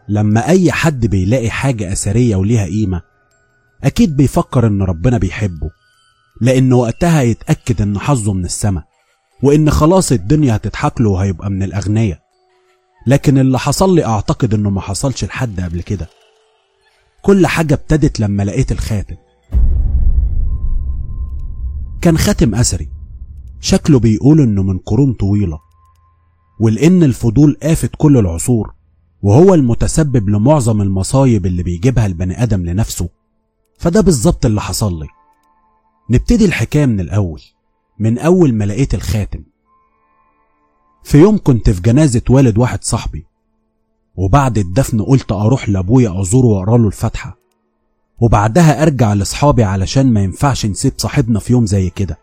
لما أي حد بيلاقي حاجة أثرية وليها قيمة أكيد بيفكر إن ربنا بيحبه لأن وقتها يتأكد إن حظه من السما وإن خلاص الدنيا هتضحك له وهيبقى من الأغنياء لكن اللي حصل لي أعتقد إنه ما حصلش لحد قبل كده كل حاجة ابتدت لما لقيت الخاتم كان خاتم أثري شكله بيقول إنه من قرون طويلة ولأن الفضول آفت كل العصور وهو المتسبب لمعظم المصايب اللي بيجيبها البني آدم لنفسه فده بالظبط اللي حصل لي نبتدي الحكاية من الأول من أول ما لقيت الخاتم في يوم كنت في جنازة والد واحد صاحبي وبعد الدفن قلت أروح لأبويا أزوره وأقرأ له الفاتحة وبعدها أرجع لأصحابي علشان ما ينفعش نسيب صاحبنا في يوم زي كده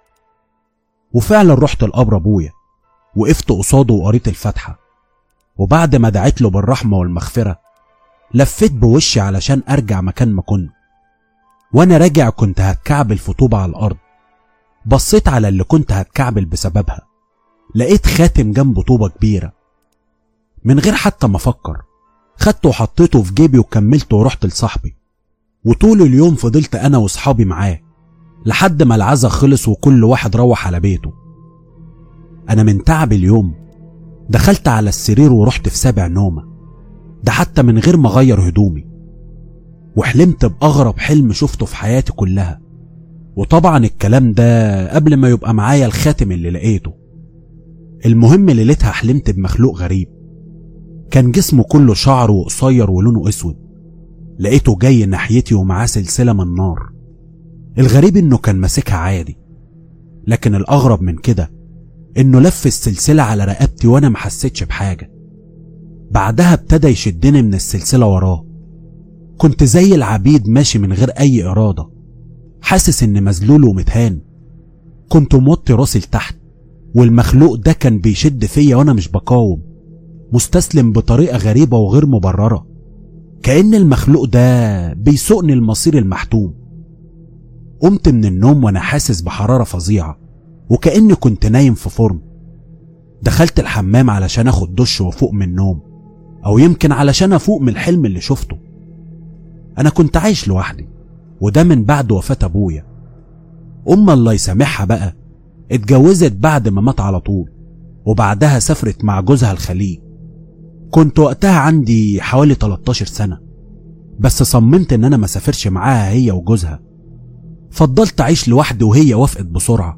وفعلا رحت لقبر أبويا وقفت قصاده وقريت الفاتحة وبعد ما دعيت له بالرحمة والمغفرة لفيت بوشي علشان أرجع مكان ما كنت وأنا راجع كنت هتكعبل في طوبة على الأرض بصيت على اللي كنت هتكعبل بسببها لقيت خاتم جنب طوبة كبيرة من غير حتى ما أفكر خدته وحطيته في جيبي وكملت ورحت لصاحبي وطول اليوم فضلت أنا وصحابي معاه لحد ما العزا خلص وكل واحد روح على بيته أنا من تعب اليوم دخلت على السرير ورحت في سابع نومة ده حتى من غير ما أغير هدومي وحلمت بأغرب حلم شفته في حياتي كلها وطبعا الكلام ده قبل ما يبقى معايا الخاتم اللي لقيته المهم ليلتها حلمت بمخلوق غريب كان جسمه كله شعر وقصير ولونه اسود لقيته جاي ناحيتي ومعاه سلسلة من نار الغريب انه كان ماسكها عادي لكن الاغرب من كده انه لف السلسلة على رقبتي وانا ما حسيتش بحاجة بعدها ابتدى يشدني من السلسلة وراه كنت زي العبيد ماشي من غير اي ارادة حاسس اني مذلول ومتهان كنت موطي راسي لتحت والمخلوق ده كان بيشد فيا وانا مش بقاوم مستسلم بطريقة غريبة وغير مبررة كأن المخلوق ده بيسوقني المصير المحتوم قمت من النوم وانا حاسس بحرارة فظيعة وكأني كنت نايم في فرن دخلت الحمام علشان اخد دش وافوق من النوم او يمكن علشان افوق من الحلم اللي شفته انا كنت عايش لوحدي وده من بعد وفاة ابويا ام الله يسامحها بقى اتجوزت بعد ما مات على طول وبعدها سافرت مع جوزها الخليج كنت وقتها عندي حوالي 13 سنة بس صممت ان انا ما سافرش معاها هي وجوزها فضلت اعيش لوحدي وهي وافقت بسرعة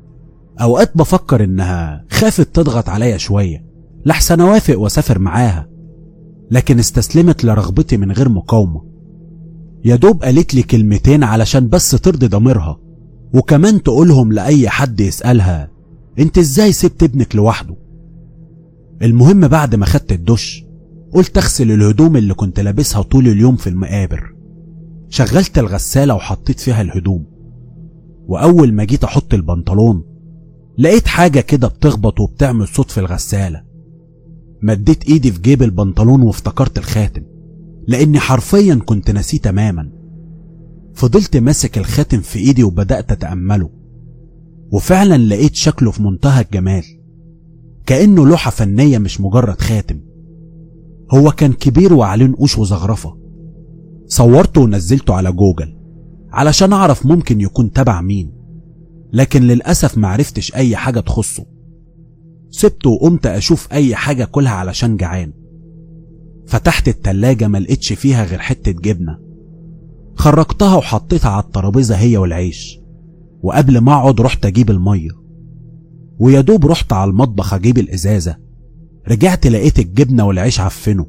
اوقات بفكر انها خافت تضغط عليا شوية لحسن اوافق واسافر معاها لكن استسلمت لرغبتي من غير مقاومة يا دوب قالت لي كلمتين علشان بس ترضي ضميرها وكمان تقولهم لأي حد يسألها انت ازاي سبت ابنك لوحده المهم بعد ما خدت الدش قلت اغسل الهدوم اللي كنت لابسها طول اليوم في المقابر شغلت الغسالة وحطيت فيها الهدوم وأول ما جيت أحط البنطلون لقيت حاجة كده بتخبط وبتعمل صوت في الغسالة مديت ايدي في جيب البنطلون وافتكرت الخاتم لاني حرفيا كنت ناسيه تماما فضلت ماسك الخاتم في ايدي وبدأت اتأمله وفعلا لقيت شكله في منتهى الجمال كأنه لوحة فنية مش مجرد خاتم هو كان كبير وعليه نقوش وزغرفة صورته ونزلته على جوجل علشان اعرف ممكن يكون تبع مين لكن للأسف معرفتش أي حاجة تخصه سبته وقمت أشوف أي حاجة كلها علشان جعان فتحت التلاجة ما لقيتش فيها غير حتة جبنة خرجتها وحطيتها على الترابيزة هي والعيش وقبل ما اقعد رحت اجيب المية ويا دوب رحت على المطبخ اجيب الازازة رجعت لقيت الجبنة والعيش عفنوا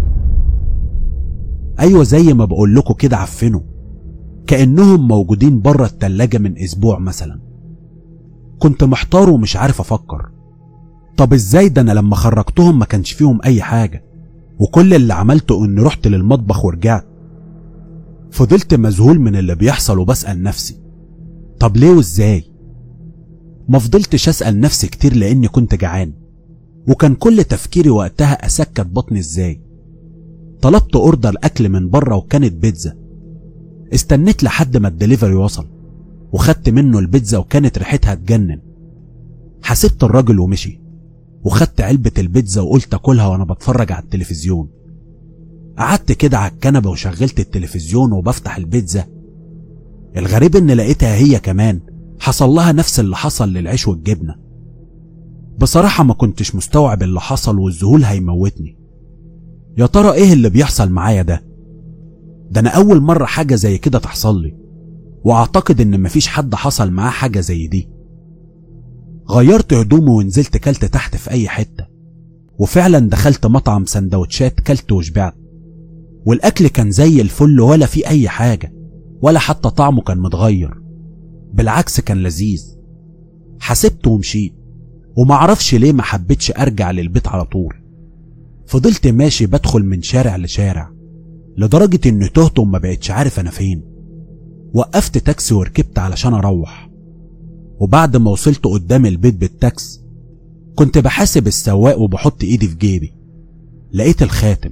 ايوه زي ما بقول لكم كده عفنوا كأنهم موجودين بره التلاجة من اسبوع مثلا كنت محتار ومش عارف افكر طب ازاي ده انا لما خرجتهم ما كانش فيهم اي حاجة وكل اللي عملته اني رحت للمطبخ ورجعت فضلت مذهول من اللي بيحصل وبسأل نفسي طب ليه وازاي ما فضلتش اسأل نفسي كتير لاني كنت جعان وكان كل تفكيري وقتها اسكت بطني ازاي طلبت اوردر اكل من بره وكانت بيتزا استنيت لحد ما الدليفري وصل وخدت منه البيتزا وكانت ريحتها تجنن حسبت الراجل ومشي وخدت علبة البيتزا وقلت اكلها وانا بتفرج على التلفزيون قعدت كده على الكنبة وشغلت التلفزيون وبفتح البيتزا الغريب ان لقيتها هي كمان حصل لها نفس اللي حصل للعيش والجبنة بصراحة ما كنتش مستوعب اللي حصل والذهول هيموتني يا ترى ايه اللي بيحصل معايا ده ده انا اول مرة حاجة زي كده تحصل لي واعتقد ان مفيش حد حصل معاه حاجة زي دي غيرت هدومي ونزلت كلت تحت في اي حتة وفعلا دخلت مطعم سندوتشات كلت وشبعت والاكل كان زي الفل ولا في اي حاجة ولا حتى طعمه كان متغير بالعكس كان لذيذ حسبت ومشيت ومعرفش ليه ما حبيتش ارجع للبيت على طول فضلت ماشي بدخل من شارع لشارع لدرجة اني تهت وما بقتش عارف انا فين وقفت تاكسي وركبت علشان اروح وبعد ما وصلت قدام البيت بالتاكس كنت بحاسب السواق وبحط ايدي في جيبي لقيت الخاتم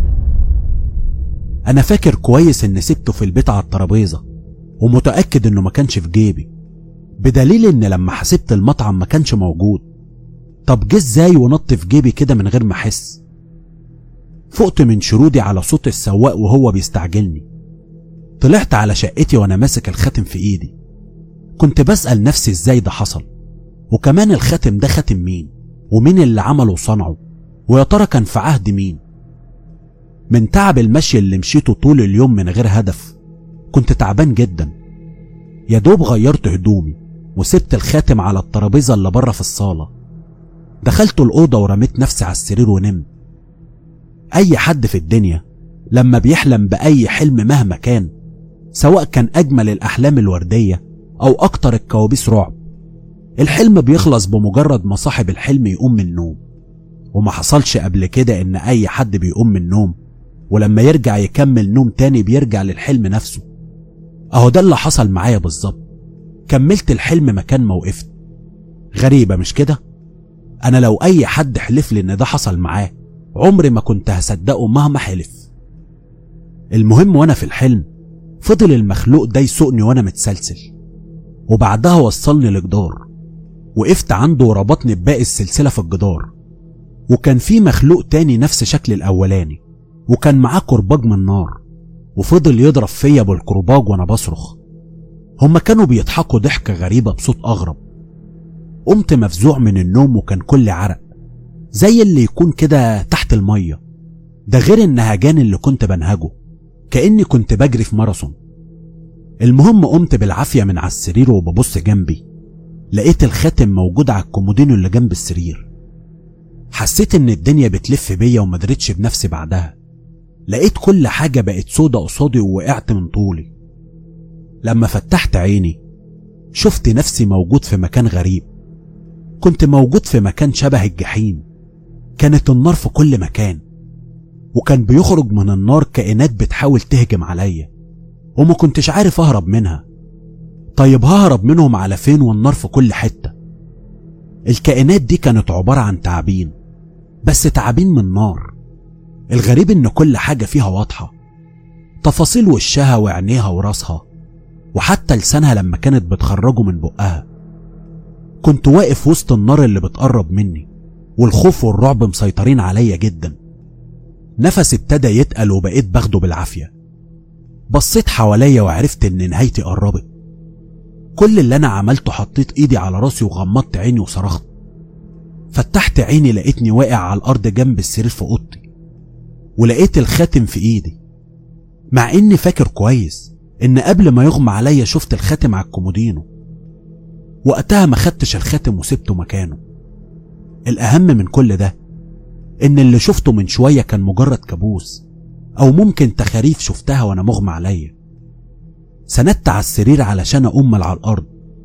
انا فاكر كويس ان سبته في البيت على الترابيزه ومتاكد انه ما كانش في جيبي بدليل ان لما حسبت المطعم ما كانش موجود طب جه ازاي ونط في جيبي كده من غير ما احس فقت من شرودي على صوت السواق وهو بيستعجلني طلعت على شقتي وانا ماسك الخاتم في ايدي كنت بسأل نفسي ازاي ده حصل وكمان الخاتم ده خاتم مين ومين اللي عمله وصنعه ويا ترى كان في عهد مين من تعب المشي اللي مشيته طول اليوم من غير هدف كنت تعبان جدا يا دوب غيرت هدومي وسبت الخاتم على الترابيزة اللي بره في الصالة دخلت الأوضة ورميت نفسي على السرير ونمت أي حد في الدنيا لما بيحلم بأي حلم مهما كان سواء كان أجمل الأحلام الوردية أو أكتر الكوابيس رعب الحلم بيخلص بمجرد ما صاحب الحلم يقوم من النوم وما حصلش قبل كده إن أي حد بيقوم من النوم ولما يرجع يكمل نوم تاني بيرجع للحلم نفسه أهو ده اللي حصل معايا بالظبط كملت الحلم مكان ما وقفت غريبة مش كده؟ أنا لو أي حد حلف لي إن ده حصل معاه عمري ما كنت هصدقه مهما حلف المهم وأنا في الحلم فضل المخلوق ده يسوقني وأنا متسلسل وبعدها وصلني لجدار وقفت عنده وربطني بباقي السلسلة في الجدار وكان في مخلوق تاني نفس شكل الأولاني وكان معاه كرباج من نار وفضل يضرب فيا بالكرباج وانا بصرخ هما كانوا بيضحكوا ضحكة غريبة بصوت أغرب قمت مفزوع من النوم وكان كل عرق زي اللي يكون كده تحت المية ده غير النهجان اللي كنت بنهجه كأني كنت بجري في ماراثون المهم قمت بالعافية من على السرير وببص جنبي لقيت الخاتم موجود على الكومودينو اللي جنب السرير حسيت ان الدنيا بتلف بيا وما دريتش بنفسي بعدها لقيت كل حاجة بقت سودة قصادي ووقعت من طولي لما فتحت عيني شفت نفسي موجود في مكان غريب كنت موجود في مكان شبه الجحيم كانت النار في كل مكان وكان بيخرج من النار كائنات بتحاول تهجم عليا وما كنتش عارف اهرب منها طيب ههرب منهم على فين والنار في كل حتة الكائنات دي كانت عبارة عن تعابين بس تعابين من نار الغريب ان كل حاجة فيها واضحة تفاصيل وشها وعينيها وراسها وحتى لسانها لما كانت بتخرجه من بقها كنت واقف وسط النار اللي بتقرب مني والخوف والرعب مسيطرين عليا جدا نفسي ابتدى يتقل وبقيت باخده بالعافية بصيت حواليا وعرفت ان نهايتي قربت كل اللي انا عملته حطيت ايدي على راسي وغمضت عيني وصرخت فتحت عيني لقيتني واقع على الارض جنب السرير في اوضتي ولقيت الخاتم في ايدي مع اني فاكر كويس ان قبل ما يغمى عليا شفت الخاتم على الكومودينو وقتها ما خدتش الخاتم وسبته مكانه الاهم من كل ده ان اللي شفته من شوية كان مجرد كابوس او ممكن تخاريف شفتها وانا مغمى عليا سندت على السرير علشان اقوم على الارض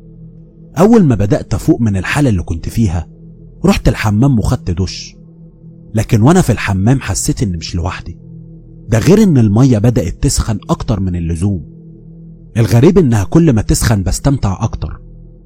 اول ما بدأت افوق من الحالة اللي كنت فيها رحت الحمام وخدت دش لكن وانا في الحمام حسيت اني مش لوحدي ده غير ان المية بدأت تسخن اكتر من اللزوم الغريب انها كل ما تسخن بستمتع اكتر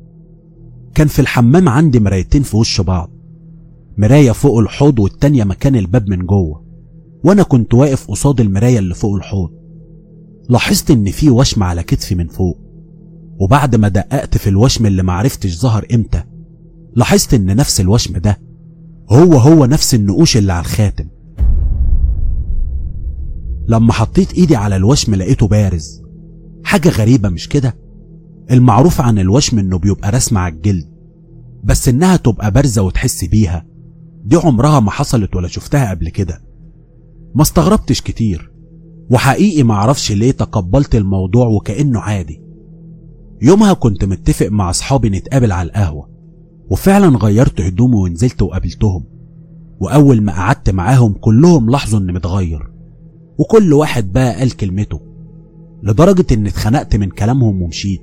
كان في الحمام عندي مرايتين في وش بعض مراية فوق الحوض والتانية مكان الباب من جوه وانا كنت واقف قصاد المراية اللي فوق الحوض لاحظت ان في وشم على كتفي من فوق وبعد ما دققت في الوشم اللي معرفتش ظهر امتى لاحظت ان نفس الوشم ده هو هو نفس النقوش اللي على الخاتم لما حطيت ايدي على الوشم لقيته بارز حاجة غريبة مش كده المعروف عن الوشم انه بيبقى رسمة على الجلد بس انها تبقى بارزة وتحس بيها دي عمرها ما حصلت ولا شفتها قبل كده ما استغربتش كتير وحقيقي معرفش ليه تقبلت الموضوع وكأنه عادي يومها كنت متفق مع اصحابي نتقابل على القهوة وفعلا غيرت هدومي ونزلت وقابلتهم واول ما قعدت معاهم كلهم لاحظوا اني متغير وكل واحد بقى قال كلمته لدرجة اني اتخنقت من كلامهم ومشيت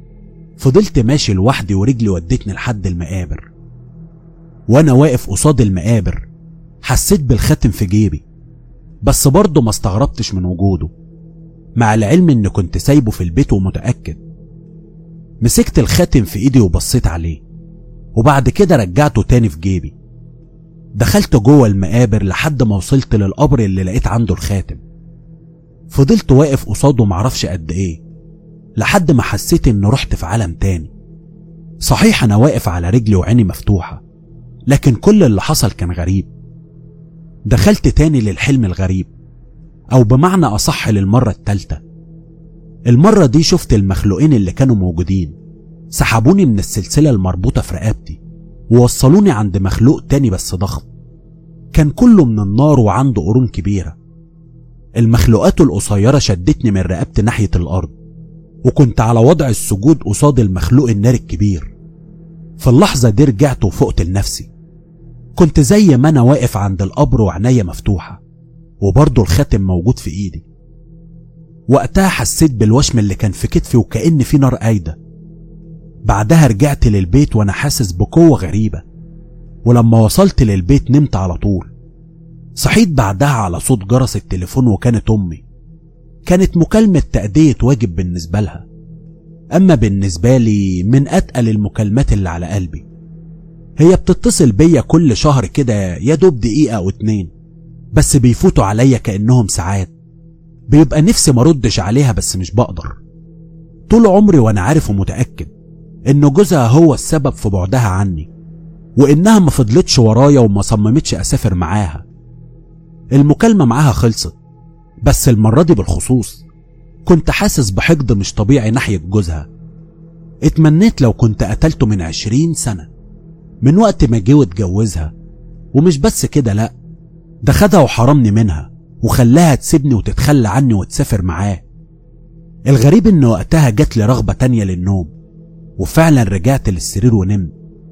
فضلت ماشي لوحدي ورجلي ودتني لحد المقابر وانا واقف قصاد المقابر حسيت بالخاتم في جيبي بس برضه ما استغربتش من وجوده مع العلم اني كنت سايبه في البيت ومتأكد مسكت الخاتم في ايدي وبصيت عليه وبعد كده رجعته تاني في جيبي دخلت جوه المقابر لحد ما وصلت للقبر اللي لقيت عنده الخاتم فضلت واقف قصاده معرفش قد ايه لحد ما حسيت اني رحت في عالم تاني صحيح انا واقف على رجلي وعيني مفتوحة لكن كل اللي حصل كان غريب دخلت تاني للحلم الغريب او بمعنى اصح للمرة التالتة المرة دي شفت المخلوقين اللي كانوا موجودين سحبوني من السلسلة المربوطة في رقبتي ووصلوني عند مخلوق تاني بس ضخم كان كله من النار وعنده قرون كبيرة المخلوقات القصيرة شدتني من رقبتي ناحية الأرض وكنت على وضع السجود قصاد المخلوق النار الكبير في اللحظة دي رجعت وفقت لنفسي كنت زي ما أنا واقف عند القبر وعناية مفتوحة وبرضه الخاتم موجود في إيدي وقتها حسيت بالوشم اللي كان في كتفي وكأن في نار قايدة بعدها رجعت للبيت وأنا حاسس بقوة غريبة ولما وصلت للبيت نمت على طول صحيت بعدها على صوت جرس التليفون وكانت أمي كانت مكالمة تأدية واجب بالنسبة لها أما بالنسبة لي من أتقل المكالمات اللي على قلبي هي بتتصل بيا كل شهر كده يا دوب دقيقة أو اتنين بس بيفوتوا عليا كأنهم ساعات بيبقى نفسي مردش عليها بس مش بقدر طول عمري وأنا عارف ومتأكد إن جوزها هو السبب في بعدها عني وإنها ما فضلتش ورايا وما صممتش أسافر معاها المكالمة معاها خلصت بس المرة دي بالخصوص كنت حاسس بحقد مش طبيعي ناحية جوزها اتمنيت لو كنت قتلته من عشرين سنة من وقت ما جه واتجوزها ومش بس كده لأ ده خدها وحرمني منها وخلاها تسيبني وتتخلى عني وتسافر معاه الغريب ان وقتها جات لي رغبة تانية للنوم وفعلا رجعت للسرير ونمت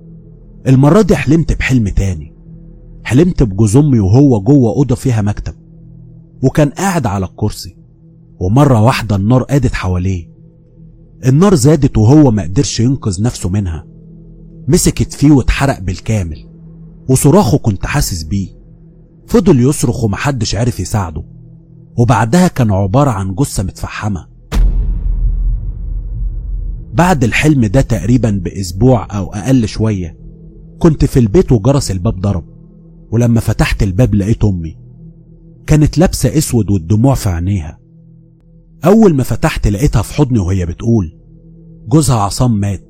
المرة دي حلمت بحلم تاني حلمت بجوز امي وهو جوه اوضه فيها مكتب وكان قاعد على الكرسي ومره واحده النار قادت حواليه النار زادت وهو ما قدرش ينقذ نفسه منها مسكت فيه واتحرق بالكامل وصراخه كنت حاسس بيه فضل يصرخ ومحدش عرف يساعده وبعدها كان عبارة عن جثة متفحمة بعد الحلم ده تقريبا بأسبوع أو أقل شوية كنت في البيت وجرس الباب ضرب ولما فتحت الباب لقيت أمي كانت لابسة أسود والدموع في عينيها أول ما فتحت لقيتها في حضني وهي بتقول جوزها عصام مات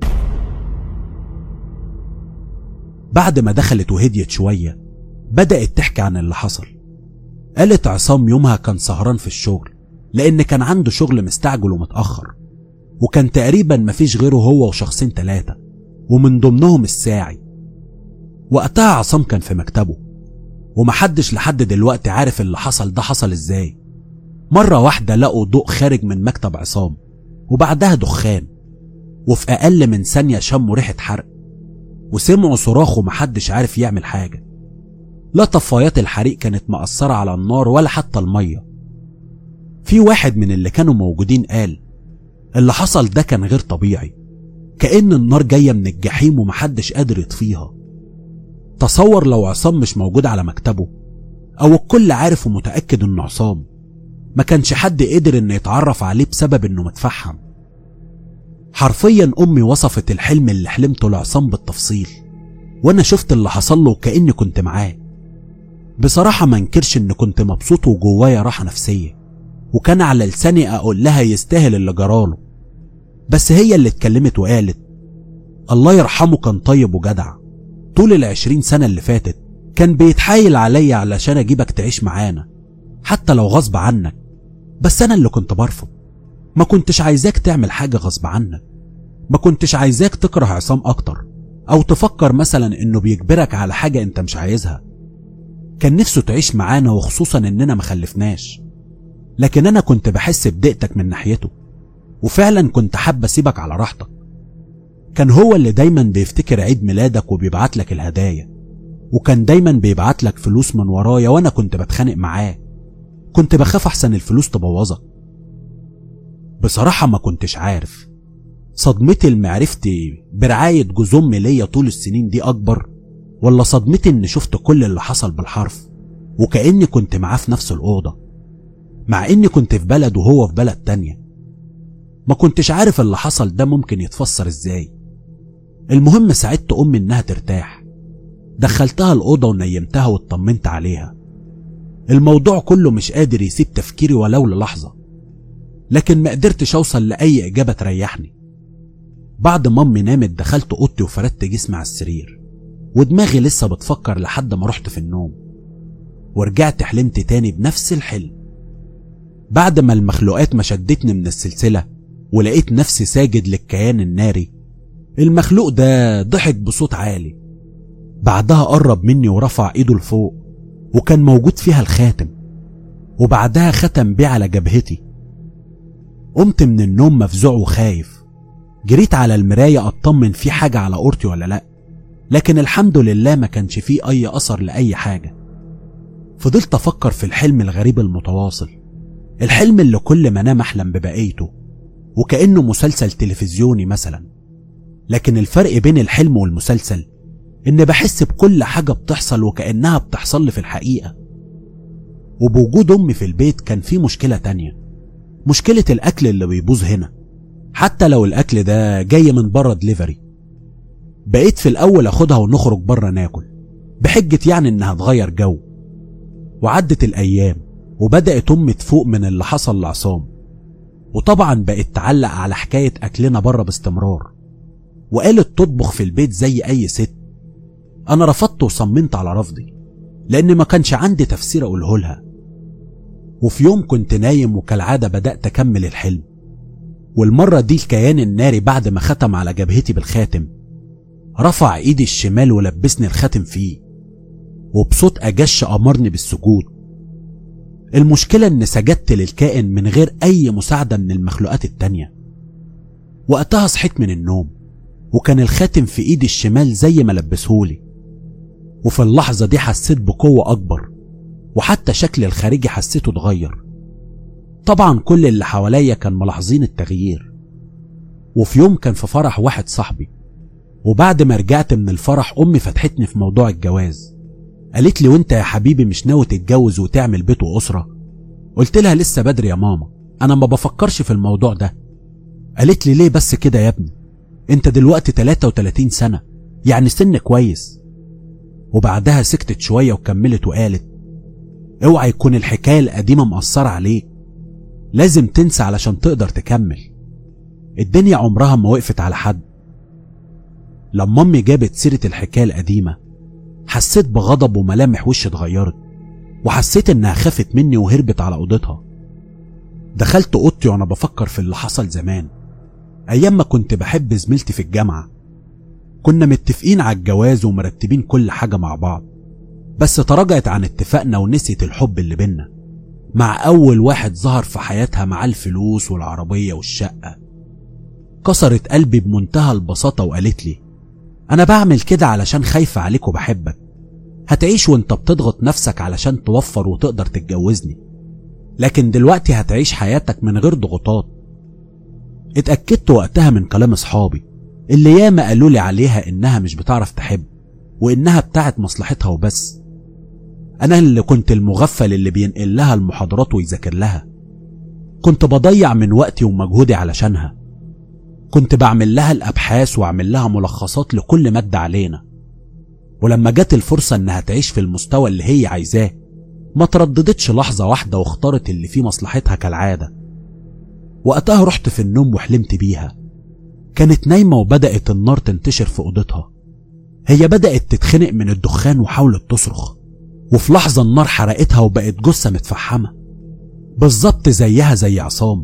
بعد ما دخلت وهديت شوية بدأت تحكي عن اللي حصل قالت عصام يومها كان سهران في الشغل لأن كان عنده شغل مستعجل ومتأخر وكان تقريبا مفيش غيره هو وشخصين تلاتة ومن ضمنهم الساعي وقتها عصام كان في مكتبه ومحدش لحد دلوقتي عارف اللي حصل ده حصل ازاي مرة واحدة لقوا ضوء خارج من مكتب عصام وبعدها دخان وفي أقل من ثانية شموا ريحة حرق وسمعوا صراخ ومحدش عارف يعمل حاجة لا طفايات الحريق كانت مأثرة على النار ولا حتى المية في واحد من اللي كانوا موجودين قال اللي حصل ده كان غير طبيعي كأن النار جاية من الجحيم ومحدش قادر يطفيها تصور لو عصام مش موجود على مكتبه أو الكل عارف ومتأكد إنه عصام ما كانش حد قدر إنه يتعرف عليه بسبب إنه متفحم حرفيا أمي وصفت الحلم اللي حلمته لعصام بالتفصيل وأنا شفت اللي حصل له كأني كنت معاه بصراحة ما انكرش إن كنت مبسوط وجوايا راحة نفسية وكان على لساني أقول لها يستاهل اللي جراله بس هي اللي اتكلمت وقالت الله يرحمه كان طيب وجدع طول العشرين سنة اللي فاتت كان بيتحايل عليا علشان أجيبك تعيش معانا حتى لو غصب عنك بس أنا اللي كنت برفض ما كنتش عايزاك تعمل حاجة غصب عنك ما كنتش عايزاك تكره عصام أكتر أو تفكر مثلا إنه بيجبرك على حاجة أنت مش عايزها كان نفسه تعيش معانا وخصوصا إننا ما خلفناش لكن أنا كنت بحس بضيقتك من ناحيته وفعلا كنت حابة أسيبك على راحتك كان هو اللي دايما بيفتكر عيد ميلادك وبيبعت لك الهدايا وكان دايما بيبعت لك فلوس من ورايا وانا كنت بتخانق معاه كنت بخاف احسن الفلوس تبوظك بصراحة ما كنتش عارف صدمتي لمعرفتي برعاية جوز امي ليا طول السنين دي اكبر ولا صدمتي اني شفت كل اللي حصل بالحرف وكأني كنت معاه في نفس الأوضة مع اني كنت في بلد وهو في بلد تانية ما كنتش عارف اللي حصل ده ممكن يتفسر ازاي المهم ساعدت امي انها ترتاح دخلتها الأوضة ونيمتها واطمنت عليها الموضوع كله مش قادر يسيب تفكيري ولو للحظة لكن ما قدرتش أوصل لأي إجابة تريحني بعد ما أمي نامت دخلت أوضتي وفردت جسمي على السرير ودماغي لسه بتفكر لحد ما رحت في النوم ورجعت حلمت تاني بنفس الحلم بعد ما المخلوقات ما شدتني من السلسلة ولقيت نفسي ساجد للكيان الناري المخلوق ده ضحك بصوت عالي بعدها قرب مني ورفع ايده لفوق وكان موجود فيها الخاتم وبعدها ختم بيه على جبهتي قمت من النوم مفزوع وخايف جريت على المراية اطمن في حاجة على قورتي ولا لا لكن الحمد لله ما كانش فيه اي اثر لاي حاجة فضلت افكر في الحلم الغريب المتواصل الحلم اللي كل ما انام احلم ببقيته وكأنه مسلسل تلفزيوني مثلا لكن الفرق بين الحلم والمسلسل إن بحس بكل حاجة بتحصل وكأنها بتحصل لي في الحقيقة وبوجود أمي في البيت كان في مشكلة تانية مشكلة الأكل اللي بيبوظ هنا حتى لو الأكل ده جاي من بره دليفري بقيت في الأول أخدها ونخرج بره ناكل بحجة يعني إنها تغير جو وعدت الأيام وبدأت أمي تفوق من اللي حصل لعصام وطبعا بقت تعلق على حكاية أكلنا بره باستمرار وقالت تطبخ في البيت زي أي ست أنا رفضت وصممت على رفضي لأن ما كانش عندي تفسير أقوله لها وفي يوم كنت نايم وكالعادة بدأت أكمل الحلم والمرة دي الكيان الناري بعد ما ختم على جبهتي بالخاتم رفع ايدي الشمال ولبسني الخاتم فيه وبصوت أجش أمرني بالسجود المشكلة إن سجدت للكائن من غير أي مساعدة من المخلوقات التانية وقتها صحيت من النوم وكان الخاتم في ايدي الشمال زي ما لبسهولي وفي اللحظة دي حسيت بقوة أكبر وحتى شكل الخارجي حسيته اتغير طبعا كل اللي حواليا كان ملاحظين التغيير وفي يوم كان في فرح واحد صاحبي وبعد ما رجعت من الفرح أمي فتحتني في موضوع الجواز قالت لي وانت يا حبيبي مش ناوي تتجوز وتعمل بيت وأسرة قلت لها لسه بدري يا ماما أنا ما بفكرش في الموضوع ده قالت لي ليه بس كده يا ابني انت دلوقتي 33 سنة يعني سن كويس وبعدها سكتت شوية وكملت وقالت اوعى يكون الحكاية القديمة مأثرة عليك لازم تنسى علشان تقدر تكمل الدنيا عمرها ما وقفت على حد لما امي جابت سيرة الحكاية القديمة حسيت بغضب وملامح وشي اتغيرت وحسيت انها خافت مني وهربت على اوضتها دخلت اوضتي وانا بفكر في اللي حصل زمان ايام ما كنت بحب زميلتي في الجامعة كنا متفقين على الجواز ومرتبين كل حاجة مع بعض بس تراجعت عن اتفاقنا ونسيت الحب اللي بينا مع أول واحد ظهر في حياتها مع الفلوس والعربية والشقة كسرت قلبي بمنتهى البساطة وقالت لي أنا بعمل كده علشان خايفة عليك وبحبك هتعيش وانت بتضغط نفسك علشان توفر وتقدر تتجوزني لكن دلوقتي هتعيش حياتك من غير ضغوطات اتأكدت وقتها من كلام اصحابي اللي ياما قالوا لي عليها انها مش بتعرف تحب وانها بتاعت مصلحتها وبس انا اللي كنت المغفل اللي بينقل لها المحاضرات ويذاكر لها كنت بضيع من وقتي ومجهودي علشانها كنت بعمل لها الابحاث واعمل لها ملخصات لكل مادة علينا ولما جت الفرصة انها تعيش في المستوى اللي هي عايزاه ما ترددتش لحظة واحدة واختارت اللي فيه مصلحتها كالعادة وقتها رحت في النوم وحلمت بيها كانت نايمة وبدأت النار تنتشر في أوضتها هي بدأت تتخنق من الدخان وحاولت تصرخ وفي لحظة النار حرقتها وبقت جثة متفحمة بالظبط زيها زي عصام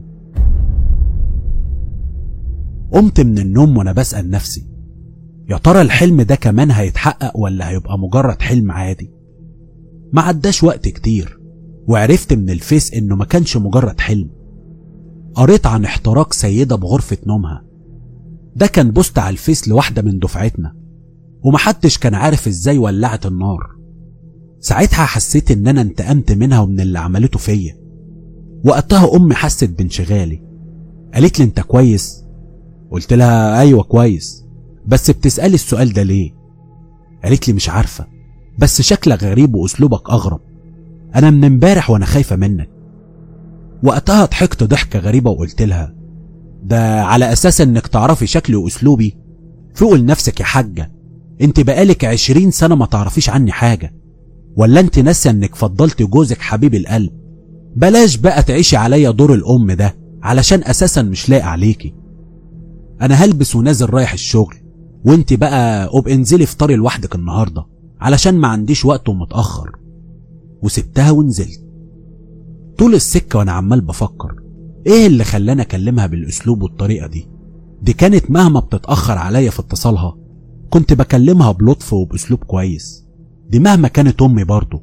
قمت من النوم وانا بسأل نفسي يا ترى الحلم ده كمان هيتحقق ولا هيبقى مجرد حلم عادي ما عداش وقت كتير وعرفت من الفيس انه ما كانش مجرد حلم قريت عن احتراق سيدة بغرفة نومها ده كان بوست على الفيس لواحدة من دفعتنا ومحدش كان عارف ازاي ولعت النار ساعتها حسيت ان انا انتقمت منها ومن اللي عملته فيا وقتها امي حست بانشغالي قالت لي انت كويس قلت لها ايوه كويس بس بتسالي السؤال ده ليه قالت لي مش عارفه بس شكلك غريب واسلوبك اغرب انا من امبارح وانا خايفه منك وقتها ضحكت ضحكه غريبه وقلت لها ده على اساس انك تعرفي شكلي واسلوبي فوق لنفسك يا حاجه انت بقالك عشرين سنه ما تعرفيش عني حاجه ولا انت ناسيه انك فضلت جوزك حبيب القلب بلاش بقى تعيشي عليا دور الام ده علشان اساسا مش لاقي عليكي انا هلبس ونازل رايح الشغل وانت بقى ابقى انزلي افطري لوحدك النهارده علشان ما عنديش وقت ومتاخر وسبتها ونزلت طول السكه وانا عمال بفكر ايه اللي خلاني اكلمها بالاسلوب والطريقه دي دي كانت مهما بتتاخر عليا في اتصالها كنت بكلمها بلطف وباسلوب كويس دي مهما كانت امي برضه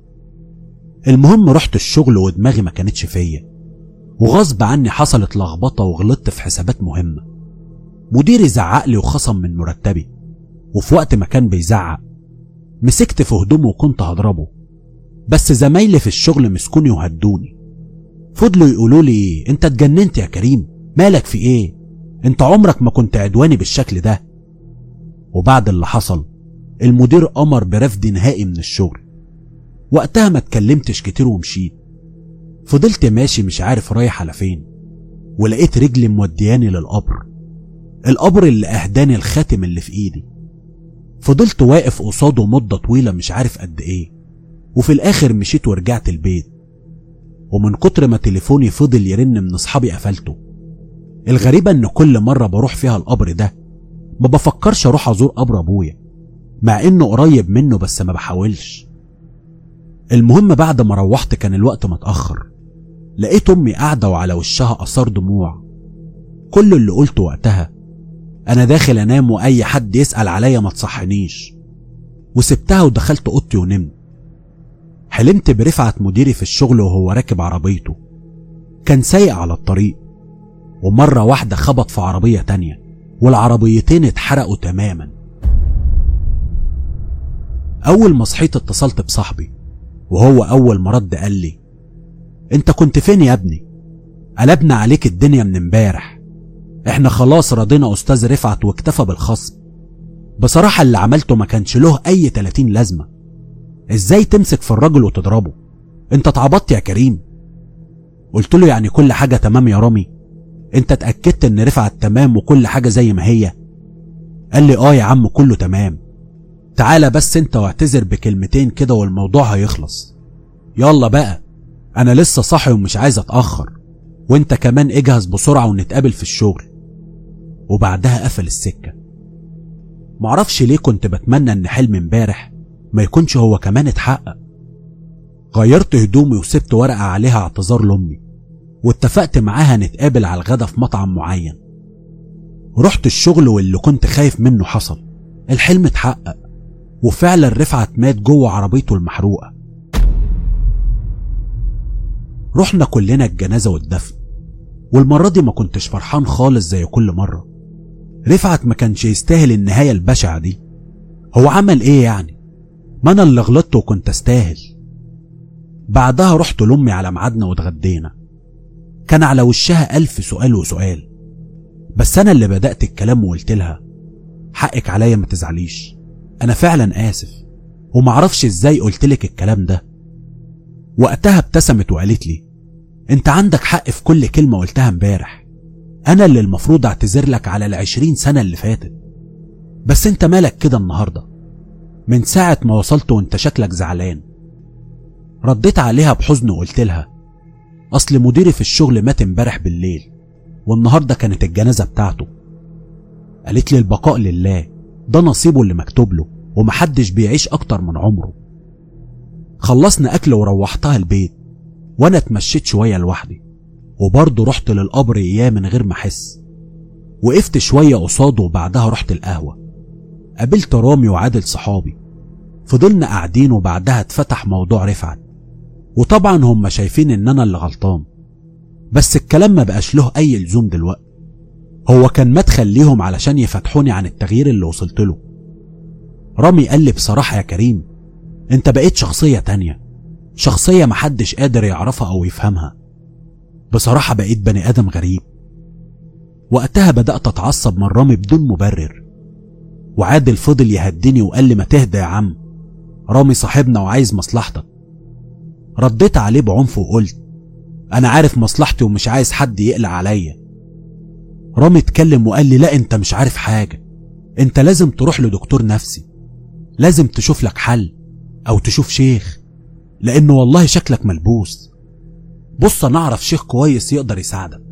المهم رحت الشغل ودماغي ما كانتش فيا وغصب عني حصلت لخبطه وغلطت في حسابات مهمه مديري زعق لي وخصم من مرتبي وفي وقت ما كان بيزعق مسكت في هدومه وكنت هضربه بس زمايلي في الشغل مسكوني وهدوني فضلوا يقولوا لي انت اتجننت يا كريم مالك في ايه انت عمرك ما كنت عدواني بالشكل ده وبعد اللي حصل المدير امر برفض نهائي من الشغل وقتها ما اتكلمتش كتير ومشيت فضلت ماشي مش عارف رايح على فين ولقيت رجلي مودياني للقبر القبر اللي اهداني الخاتم اللي في ايدي فضلت واقف قصاده مدة طويلة مش عارف قد ايه وفي الاخر مشيت ورجعت البيت ومن كتر ما تليفوني فضل يرن من اصحابي قفلته الغريبة ان كل مرة بروح فيها القبر ده ما بفكرش اروح ازور قبر ابويا مع انه قريب منه بس ما بحاولش المهم بعد ما روحت كان الوقت متأخر لقيت امي قاعدة وعلى وشها اثار دموع كل اللي قلته وقتها انا داخل انام واي حد يسأل عليا ما تصحنيش وسبتها ودخلت اوضتي ونمت حلمت برفعت مديري في الشغل وهو راكب عربيته كان سايق على الطريق ومرة واحدة خبط في عربية تانية والعربيتين اتحرقوا تماما أول ما صحيت اتصلت بصاحبي وهو أول ما رد قال لي أنت كنت فين يا ابني؟ قلبنا عليك الدنيا من امبارح احنا خلاص رضينا أستاذ رفعت واكتفى بالخصم بصراحة اللي عملته ما كانش له أي 30 لازمة ازاي تمسك في الراجل وتضربه انت اتعبطت يا كريم قلت له يعني كل حاجة تمام يا رامي انت اتأكدت ان رفعت تمام وكل حاجة زي ما هي قال لي اه يا عم كله تمام تعالى بس انت واعتذر بكلمتين كده والموضوع هيخلص يلا بقى انا لسه صاحي ومش عايز اتأخر وانت كمان اجهز بسرعة ونتقابل في الشغل وبعدها قفل السكة معرفش ليه كنت بتمنى ان حلم امبارح ما يكونش هو كمان اتحقق غيرت هدومي وسبت ورقة عليها اعتذار لأمي واتفقت معاها نتقابل على الغدا في مطعم معين رحت الشغل واللي كنت خايف منه حصل الحلم اتحقق وفعلا رفعت مات جوه عربيته المحروقة رحنا كلنا الجنازة والدفن والمرة دي ما كنتش فرحان خالص زي كل مرة رفعت ما كانش يستاهل النهاية البشعة دي هو عمل ايه يعني ما انا اللي غلطت وكنت استاهل بعدها رحت لامي على ميعادنا واتغدينا كان على وشها ألف سؤال وسؤال بس أنا اللي بدأت الكلام وقلت لها حقك عليا ما تزعليش أنا فعلا آسف ومعرفش إزاي قلتلك الكلام ده وقتها ابتسمت وقالت لي أنت عندك حق في كل كلمة قلتها امبارح أنا اللي المفروض أعتذر لك على العشرين سنة اللي فاتت بس أنت مالك كده النهاردة من ساعة ما وصلت وأنت شكلك زعلان رديت عليها بحزن وقلت لها أصل مديري في الشغل مات امبارح بالليل والنهاردة كانت الجنازة بتاعته قالت لي البقاء لله ده نصيبه اللي مكتوب له ومحدش بيعيش أكتر من عمره خلصنا أكل وروحتها البيت وانا اتمشيت شوية لوحدي وبرضه رحت للقبر اياه من غير ما احس وقفت شوية قصاده وبعدها رحت القهوة قابلت رامي وعادل صحابي فضلنا قاعدين وبعدها اتفتح موضوع رفعت وطبعا هم شايفين ان انا اللي غلطان بس الكلام ما بقاش له اي لزوم دلوقتي هو كان مدخل ليهم علشان يفتحوني عن التغيير اللي وصلت له رامي قال لي بصراحة يا كريم انت بقيت شخصية تانية شخصية محدش قادر يعرفها او يفهمها بصراحة بقيت بني ادم غريب وقتها بدأت اتعصب من رامي بدون مبرر وعادل فضل يهدني وقال لي ما تهدى يا عم رامي صاحبنا وعايز مصلحتك رديت عليه بعنف وقلت انا عارف مصلحتي ومش عايز حد يقلق عليا رامي اتكلم وقال لي لا انت مش عارف حاجة انت لازم تروح لدكتور نفسي لازم تشوف لك حل او تشوف شيخ لانه والله شكلك ملبوس بص انا اعرف شيخ كويس يقدر يساعدك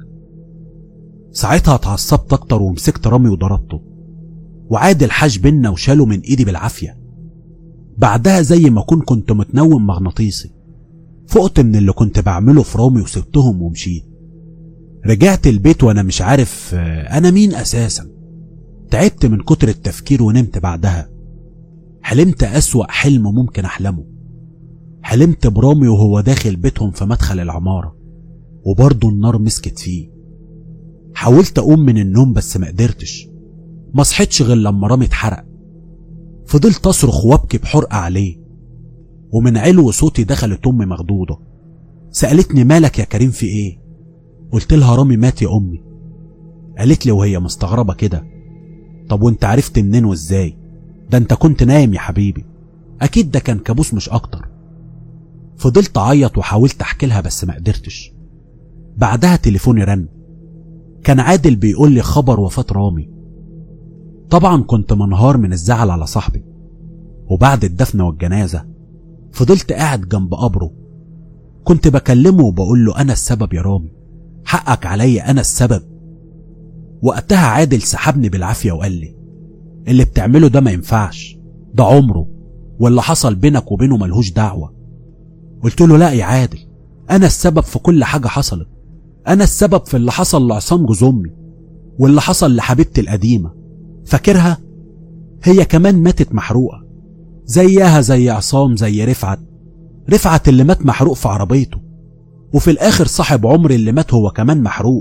ساعتها اتعصبت اكتر ومسكت رامي وضربته وعادل حاش بينا وشاله من ايدي بالعافية بعدها زي ما كنت كنت متنوم مغناطيسي فقت من اللي كنت بعمله في رامي وسبتهم ومشيت رجعت البيت وانا مش عارف انا مين اساسا تعبت من كتر التفكير ونمت بعدها حلمت اسوأ حلم ممكن احلمه حلمت برامي وهو داخل بيتهم في مدخل العمارة وبرضه النار مسكت فيه حاولت اقوم من النوم بس ما قدرتش ما صحيتش غير لما رامي اتحرق فضلت اصرخ وابكي بحرقة عليه ومن علو صوتي دخلت امي مخضوضة سألتني مالك يا كريم في ايه قلت لها رامي مات يا امي قالت لي وهي مستغربة كده طب وانت عرفت منين وازاي ده انت كنت نايم يا حبيبي اكيد ده كان كابوس مش اكتر فضلت اعيط وحاولت احكي لها بس ما قدرتش بعدها تليفوني رن كان عادل بيقول لي خبر وفاة رامي طبعا كنت منهار من الزعل على صاحبي وبعد الدفن والجنازة فضلت قاعد جنب قبره كنت بكلمه وبقول له أنا السبب يا رامي حقك عليا أنا السبب وقتها عادل سحبني بالعافية وقال لي اللي بتعمله ده ما ينفعش ده عمره واللي حصل بينك وبينه ملهوش دعوة قلت له لا يا عادل أنا السبب في كل حاجة حصلت أنا السبب في اللي حصل لعصام جوز أمي واللي حصل لحبيبتي القديمة فاكرها هي كمان ماتت محروقة زيها زي عصام زي رفعت رفعت اللي مات محروق في عربيته وفي الآخر صاحب عمري اللي مات هو كمان محروق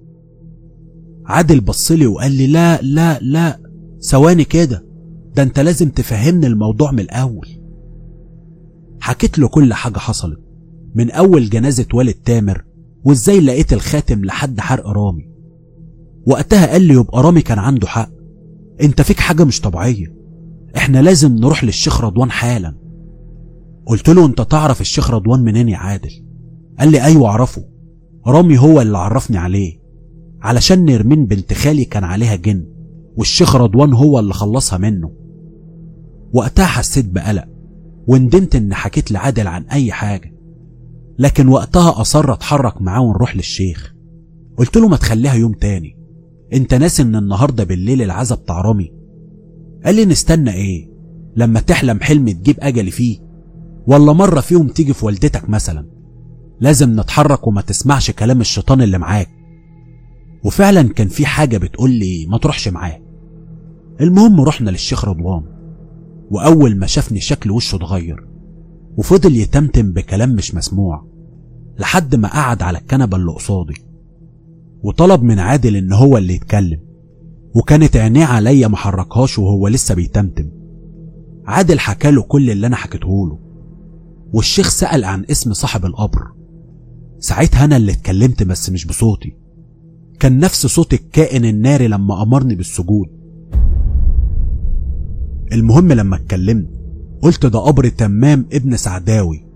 عادل بصلي وقال لي لا لا لا ثواني كده ده انت لازم تفهمني الموضوع من الأول حكيت له كل حاجة حصلت من أول جنازة والد تامر وازاي لقيت الخاتم لحد حرق رامي وقتها قال لي يبقى رامي كان عنده حق انت فيك حاجة مش طبيعية احنا لازم نروح للشيخ رضوان حالا قلت له انت تعرف الشيخ رضوان منين يا عادل قال لي ايوه اعرفه رامي هو اللي عرفني عليه علشان نرمين بنت خالي كان عليها جن والشيخ رضوان هو اللي خلصها منه وقتها حسيت بقلق وندمت ان حكيت لعادل عن اي حاجة لكن وقتها اصر اتحرك معاه ونروح للشيخ قلت له ما تخليها يوم تاني انت ناسي ان النهارده بالليل العزا بتاع رامي قال لي نستنى ايه لما تحلم حلم تجيب اجلي فيه ولا مره فيهم تيجي في والدتك مثلا لازم نتحرك وما تسمعش كلام الشيطان اللي معاك وفعلا كان في حاجه بتقول لي ما تروحش معاه المهم رحنا للشيخ رضوان واول ما شافني شكل وشه اتغير وفضل يتمتم بكلام مش مسموع لحد ما قعد على الكنبه اللي قصادي وطلب من عادل ان هو اللي يتكلم وكانت عينيه عليا ما حركهاش وهو لسه بيتمتم عادل حكى له كل اللي انا حكيته له والشيخ سأل عن اسم صاحب القبر ساعتها انا اللي اتكلمت بس مش بصوتي كان نفس صوت الكائن الناري لما امرني بالسجود المهم لما اتكلمت قلت ده قبر تمام ابن سعداوي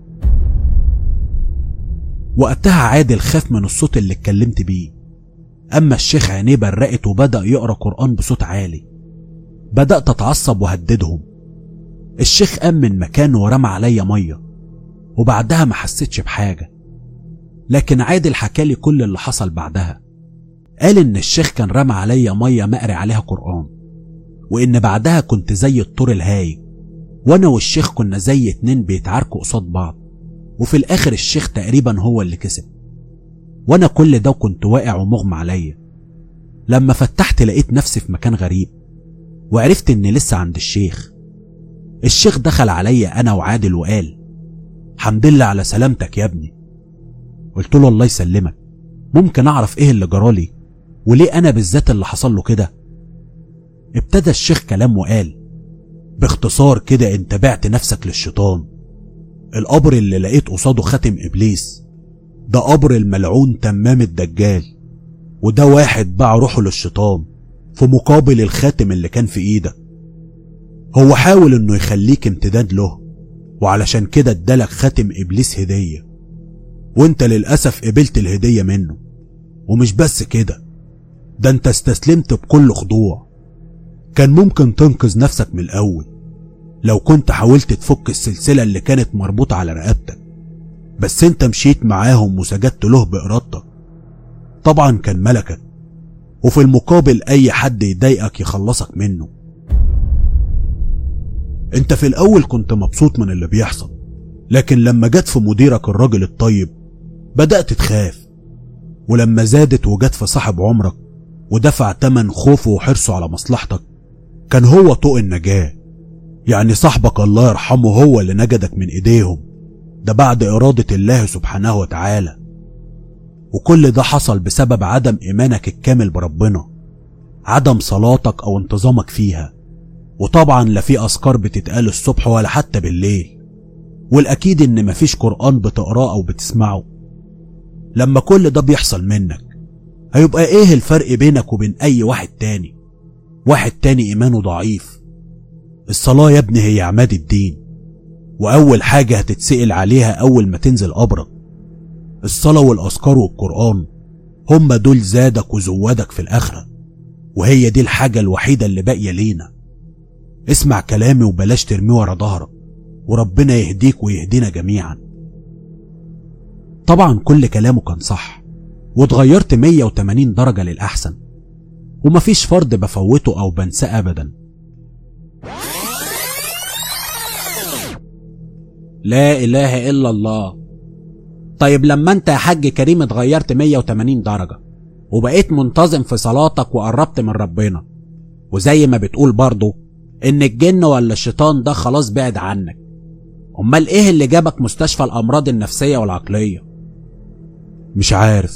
وقتها عادل خاف من الصوت اللي اتكلمت بيه أما الشيخ عينيه برقت وبدأ يقرأ قرآن بصوت عالي بدأت أتعصب وهددهم الشيخ قام من مكانه ورمى عليا مية وبعدها ما حسيتش بحاجة لكن عادل حكالي كل اللي حصل بعدها قال إن الشيخ كان رمى عليا مية مقري عليها قرآن وإن بعدها كنت زي الطور الهايج وأنا والشيخ كنا زي اتنين بيتعاركوا قصاد بعض وفي الآخر الشيخ تقريبا هو اللي كسب وأنا كل ده كنت واقع ومغمى عليا لما فتحت لقيت نفسي في مكان غريب وعرفت إني لسه عند الشيخ الشيخ دخل عليا أنا وعادل وقال حمد لله على سلامتك يا ابني قلت له الله يسلمك ممكن أعرف إيه اللي جرالي وليه أنا بالذات اللي حصل له كده ابتدى الشيخ كلام وقال باختصار كده انت بعت نفسك للشيطان القبر اللي لقيت قصاده خاتم ابليس ده قبر الملعون تمام الدجال وده واحد باع روحه للشيطان في مقابل الخاتم اللي كان في ايدك هو حاول انه يخليك امتداد له وعلشان كده ادالك خاتم ابليس هدية وانت للأسف قبلت الهدية منه ومش بس كده ده انت استسلمت بكل خضوع كان ممكن تنقذ نفسك من الأول لو كنت حاولت تفك السلسلة اللي كانت مربوطة على رقبتك بس انت مشيت معاهم وسجدت له بإرادتك طبعا كان ملكك وفي المقابل أي حد يضايقك يخلصك منه انت في الأول كنت مبسوط من اللي بيحصل لكن لما جت في مديرك الراجل الطيب بدأت تخاف ولما زادت وجت في صاحب عمرك ودفع تمن خوفه وحرصه على مصلحتك كان هو طوق النجاة يعني صاحبك الله يرحمه هو اللي نجدك من ايديهم ده بعد إرادة الله سبحانه وتعالى وكل ده حصل بسبب عدم إيمانك الكامل بربنا عدم صلاتك أو انتظامك فيها وطبعا لا في أذكار بتتقال الصبح ولا حتى بالليل والأكيد إن مفيش قرآن بتقراه أو بتسمعه لما كل ده بيحصل منك هيبقى إيه الفرق بينك وبين أي واحد تاني واحد تاني إيمانه ضعيف الصلاة يا ابني هي عماد الدين وأول حاجة هتتسأل عليها أول ما تنزل قبرك الصلاة والأذكار والقرآن هم دول زادك وزودك في الآخرة وهي دي الحاجة الوحيدة اللي باقية لينا اسمع كلامي وبلاش ترميه ورا ظهرك وربنا يهديك ويهدينا جميعا طبعا كل كلامه كان صح واتغيرت 180 درجة للأحسن ومفيش فرد بفوته أو بنساه أبدا لا إله إلا الله طيب لما أنت يا حاج كريم اتغيرت 180 درجة وبقيت منتظم في صلاتك وقربت من ربنا وزي ما بتقول برضه إن الجن ولا الشيطان ده خلاص بعد عنك أمال إيه اللي جابك مستشفى الأمراض النفسية والعقلية مش عارف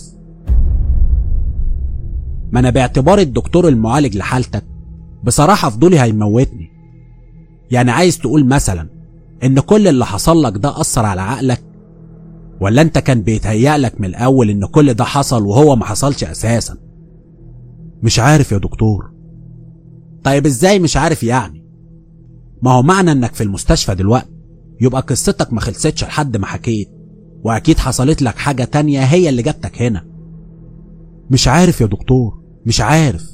ما أنا باعتبار الدكتور المعالج لحالتك بصراحة فضولي هيموتني يعني عايز تقول مثلا ان كل اللي حصل لك ده اثر على عقلك ولا انت كان بيتهيأ لك من الاول ان كل ده حصل وهو ما حصلش اساسا مش عارف يا دكتور طيب ازاي مش عارف يعني ما هو معنى انك في المستشفى دلوقتي يبقى قصتك ما خلصتش لحد ما حكيت واكيد حصلت لك حاجة تانية هي اللي جابتك هنا مش عارف يا دكتور مش عارف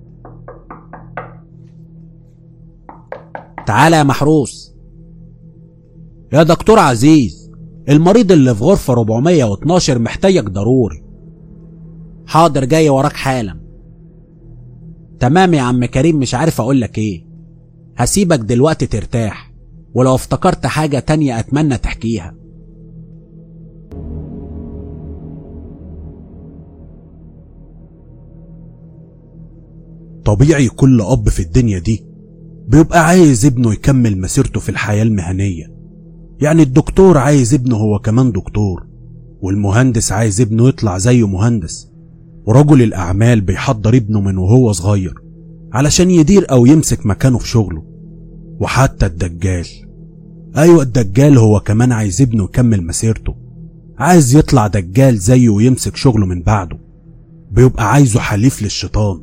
تعالى يا محروس يا دكتور عزيز المريض اللي في غرفة 412 محتاجك ضروري حاضر جاي وراك حالا تمام يا عم كريم مش عارف اقول لك ايه هسيبك دلوقتي ترتاح ولو افتكرت حاجة تانية اتمنى تحكيها طبيعي كل اب في الدنيا دي بيبقى عايز ابنه يكمل مسيرته في الحياة المهنية يعني الدكتور عايز ابنه هو كمان دكتور والمهندس عايز ابنه يطلع زيه مهندس ورجل الأعمال بيحضر ابنه من وهو صغير علشان يدير أو يمسك مكانه في شغله وحتى الدجال أيوة الدجال هو كمان عايز ابنه يكمل مسيرته عايز يطلع دجال زيه ويمسك شغله من بعده بيبقى عايزه حليف للشيطان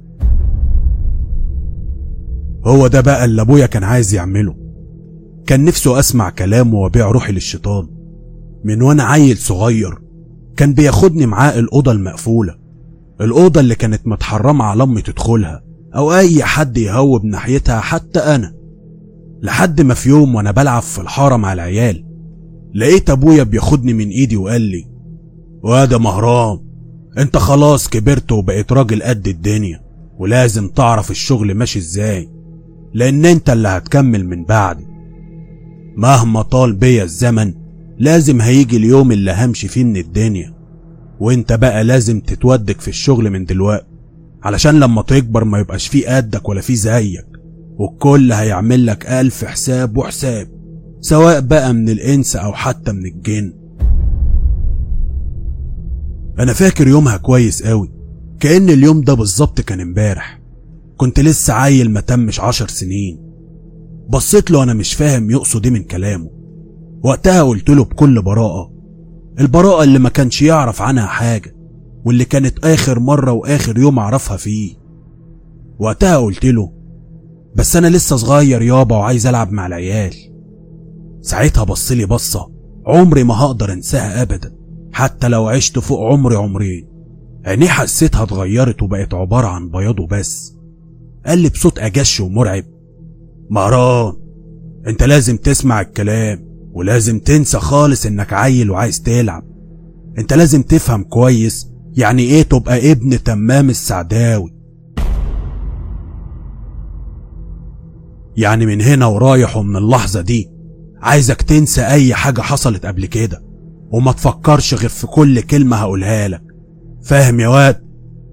هو ده بقى اللي ابويا كان عايز يعمله كان نفسه اسمع كلامه وابيع روحي للشيطان من وانا عيل صغير كان بياخدني معاه الأوضة المقفولة الأوضة اللي كانت متحرمة على أمي تدخلها أو أي حد يهوب ناحيتها حتى أنا لحد ما في يوم وأنا بلعب في الحارة مع العيال لقيت أبويا بياخدني من إيدي وقال لي واد مهرام أنت خلاص كبرت وبقيت راجل قد الدنيا ولازم تعرف الشغل ماشي إزاي لأن أنت اللي هتكمل من بعدي مهما طال بيا الزمن لازم هيجي اليوم اللي همشي فيه من الدنيا وانت بقى لازم تتودك في الشغل من دلوقتي علشان لما تكبر ما يبقاش فيه قدك ولا فيه زيك والكل هيعمل لك ألف حساب وحساب سواء بقى من الإنس أو حتى من الجن أنا فاكر يومها كويس قوي كأن اليوم ده بالظبط كان امبارح كنت لسه عيل ما تمش عشر سنين بصيت له أنا مش فاهم يقصد ايه من كلامه وقتها قلت له بكل براءة البراءة اللي ما كانش يعرف عنها حاجة واللي كانت آخر مرة وآخر يوم أعرفها فيه وقتها قلت له بس أنا لسه صغير يابا وعايز ألعب مع العيال ساعتها بصلي بصة عمري ما هقدر انساها أبدا حتى لو عشت فوق عمري عمرين عينيه حسيتها اتغيرت وبقت عبارة عن بياض وبس قال لي بصوت أجش ومرعب مهران انت لازم تسمع الكلام ولازم تنسى خالص انك عيل وعايز تلعب انت لازم تفهم كويس يعني ايه تبقى ابن تمام السعداوي يعني من هنا ورايح ومن اللحظة دي عايزك تنسى اي حاجة حصلت قبل كده وما تفكرش غير في كل كلمة هقولها لك فاهم يا واد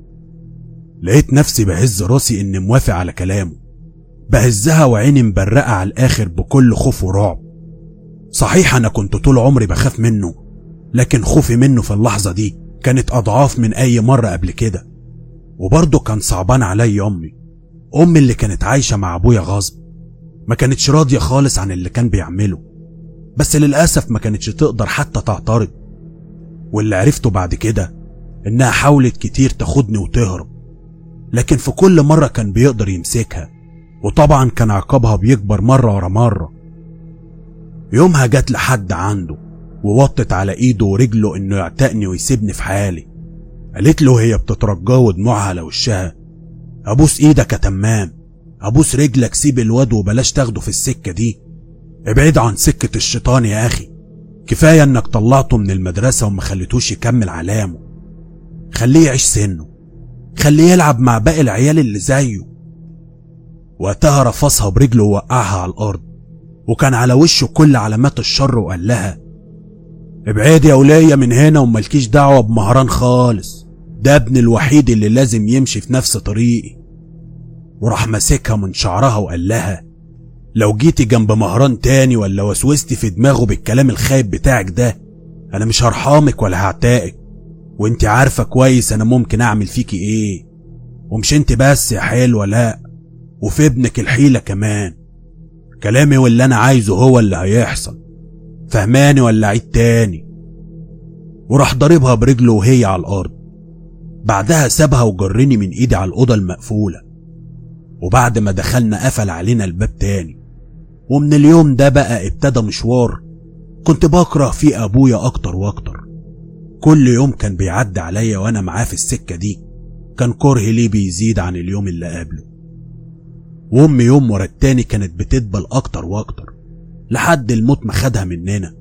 لقيت نفسي بهز راسي اني موافق على كلامه بهزها وعيني مبرقة على الاخر بكل خوف ورعب صحيح انا كنت طول عمري بخاف منه لكن خوفي منه في اللحظة دي كانت اضعاف من اي مرة قبل كده وبرضه كان صعبان علي امي امي اللي كانت عايشة مع ابويا غصب ما كانتش راضية خالص عن اللي كان بيعمله بس للأسف ما كانتش تقدر حتى تعترض واللي عرفته بعد كده إنها حاولت كتير تاخدني وتهرب لكن في كل مرة كان بيقدر يمسكها وطبعا كان عقابها بيكبر مرة ورا مرة يومها جت لحد عنده ووطت على ايده ورجله انه يعتقني ويسيبني في حالي قالت له هي بتترجاه ودموعها على وشها ابوس ايدك يا تمام ابوس رجلك سيب الواد وبلاش تاخده في السكة دي ابعد عن سكة الشيطان يا اخي كفاية انك طلعته من المدرسة وما خليتوش يكمل علامه خليه يعيش سنه خليه يلعب مع باقي العيال اللي زيه وقتها رفصها برجله ووقعها على الارض وكان على وشه كل علامات الشر وقال لها ابعدي يا ولية من هنا وملكيش دعوة بمهران خالص ده ابن الوحيد اللي لازم يمشي في نفس طريقي وراح ماسكها من شعرها وقال لها لو جيتي جنب مهران تاني ولا وسوستي في دماغه بالكلام الخايب بتاعك ده انا مش هرحمك ولا هعتقك وانت عارفة كويس انا ممكن اعمل فيكي ايه ومش انت بس يا حلوة لا وفي ابنك الحيلة كمان كلامي واللي انا عايزه هو اللي هيحصل فهماني ولا عيد تاني وراح ضاربها برجله وهي على الارض بعدها سابها وجرني من ايدي على الاوضه المقفوله وبعد ما دخلنا قفل علينا الباب تاني ومن اليوم ده بقى ابتدى مشوار كنت بكره فيه ابويا اكتر واكتر كل يوم كان بيعدي عليا وانا معاه في السكه دي كان كرهي ليه بيزيد عن اليوم اللي قبله وامي يوم ورا التاني كانت بتدبل اكتر واكتر لحد الموت ما خدها مننا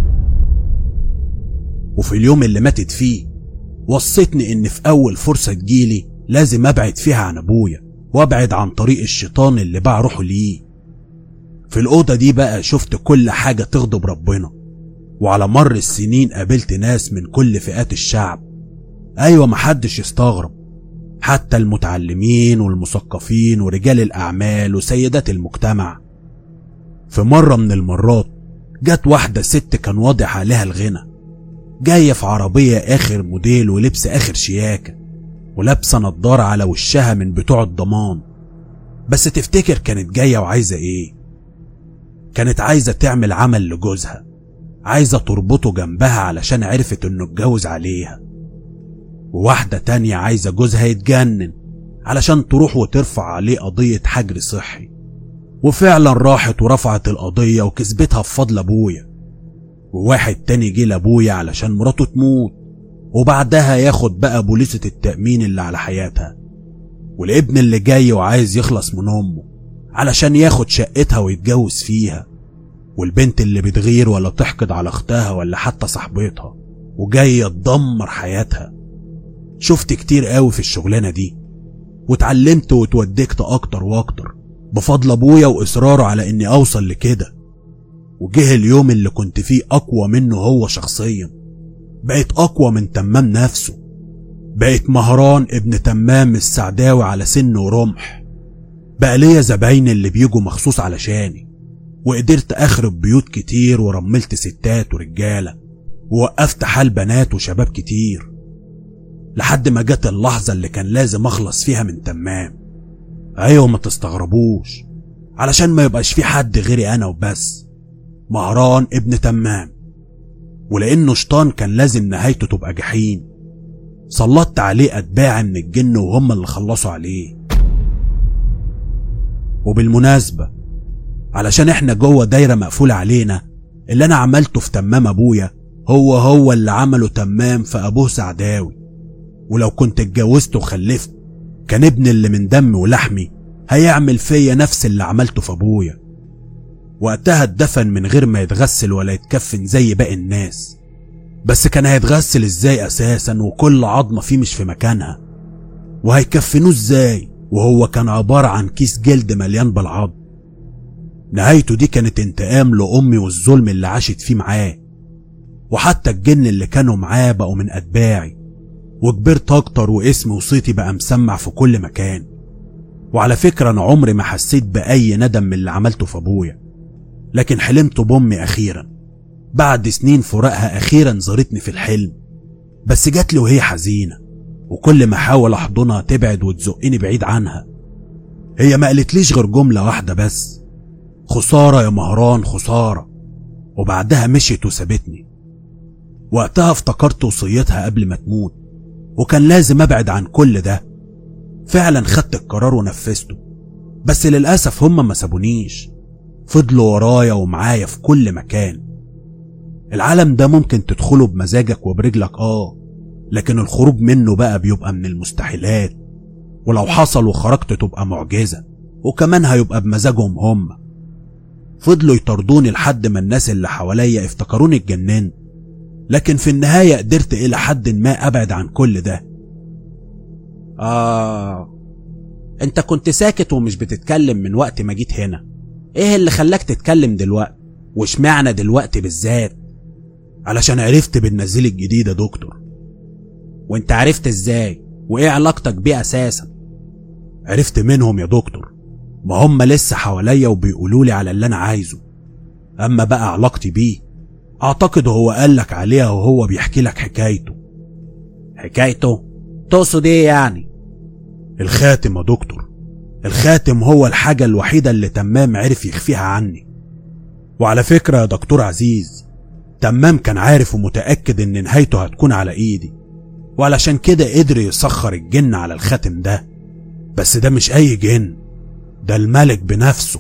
وفي اليوم اللي ماتت فيه وصتني ان في اول فرصة تجيلي لازم ابعد فيها عن ابويا وابعد عن طريق الشيطان اللي باع روحه ليه في الأوضة دي بقى شفت كل حاجة تغضب ربنا وعلى مر السنين قابلت ناس من كل فئات الشعب أيوة محدش يستغرب حتى المتعلمين والمثقفين ورجال الأعمال وسيدات المجتمع في مرة من المرات جت واحدة ست كان واضح عليها الغنى جاية في عربية آخر موديل ولبس آخر شياكة ولابسة نضارة على وشها من بتوع الضمان بس تفتكر كانت جاية وعايزة ايه كانت عايزة تعمل عمل لجوزها عايزة تربطه جنبها علشان عرفت انه اتجوز عليها وواحدة تانية عايزة جوزها يتجنن علشان تروح وترفع عليه قضية حجر صحي وفعلا راحت ورفعت القضية وكسبتها بفضل ابويا وواحد تاني جه لابويا علشان مراته تموت وبعدها ياخد بقى بوليسة التأمين اللي على حياتها والابن اللي جاي وعايز يخلص من امه علشان ياخد شقتها ويتجوز فيها والبنت اللي بتغير ولا تحقد على اختها ولا حتى صاحبتها وجاية تدمر حياتها شفت كتير قوي في الشغلانة دي واتعلمت واتودكت اكتر واكتر بفضل ابويا واصراره على اني اوصل لكده وجه اليوم اللي كنت فيه أقوى منه هو شخصيا بقيت أقوى من تمام نفسه بقيت مهران ابن تمام السعداوي على سن ورمح بقى ليا زباين اللي بيجوا مخصوص علشاني وقدرت أخرب بيوت كتير ورملت ستات ورجالة ووقفت حال بنات وشباب كتير لحد ما جت اللحظة اللي كان لازم أخلص فيها من تمام أيوة ما تستغربوش علشان ما يبقاش في حد غيري أنا وبس مهران ابن تمام ولأنه شيطان كان لازم نهايته تبقى جحيم سلطت عليه أتباع من الجن وهم اللي خلصوا عليه وبالمناسبة علشان احنا جوه دايرة مقفولة علينا اللي انا عملته في تمام ابويا هو هو اللي عمله تمام في ابوه سعداوي ولو كنت اتجوزت وخلفت كان ابن اللي من دمي ولحمي هيعمل فيا نفس اللي عملته في ابويا وقتها اتدفن من غير ما يتغسل ولا يتكفن زي باقي الناس بس كان هيتغسل ازاي اساسا وكل عظمة فيه مش في مكانها وهيكفنوه ازاي وهو كان عبارة عن كيس جلد مليان بالعظم نهايته دي كانت انتقام لأمي والظلم اللي عاشت فيه معاه وحتى الجن اللي كانوا معاه بقوا من أتباعي وكبرت أكتر واسمي وصيتي بقى مسمع في كل مكان وعلى فكرة أنا عمري ما حسيت بأي ندم من اللي عملته في أبويا لكن حلمت بأمي أخيرا بعد سنين فراقها أخيرا زارتني في الحلم بس جات لي وهي حزينة وكل ما أحاول أحضنها تبعد وتزقني بعيد عنها هي ما قالتليش غير جملة واحدة بس خسارة يا مهران خسارة وبعدها مشيت وسابتني وقتها افتكرت وصيتها قبل ما تموت وكان لازم ابعد عن كل ده فعلا خدت القرار ونفذته بس للأسف هم ما سابونيش فضلوا ورايا ومعايا في كل مكان العالم ده ممكن تدخله بمزاجك وبرجلك اه لكن الخروج منه بقى بيبقى من المستحيلات ولو حصل وخرجت تبقى معجزة وكمان هيبقى بمزاجهم هم فضلوا يطردوني لحد ما الناس اللي حواليا افتكروني اتجننت لكن في النهاية قدرت إلى حد ما أبعد عن كل ده آه أنت كنت ساكت ومش بتتكلم من وقت ما جيت هنا إيه اللي خلاك تتكلم دلوقتي واشمعنى دلوقتي بالذات علشان عرفت بالنزيل الجديد يا دكتور وانت عرفت ازاي وايه علاقتك بيه اساسا عرفت منهم يا دكتور ما هم لسه حواليا وبيقولوا لي على اللي انا عايزه اما بقى علاقتي بيه اعتقد هو قالك عليها وهو بيحكي لك حكايته حكايته تقصد ايه يعني الخاتم يا دكتور الخاتم هو الحاجة الوحيدة اللي تمام عرف يخفيها عني وعلى فكرة يا دكتور عزيز تمام كان عارف ومتأكد ان نهايته هتكون على ايدي وعلشان كده قدر يسخر الجن على الخاتم ده بس ده مش اي جن ده الملك بنفسه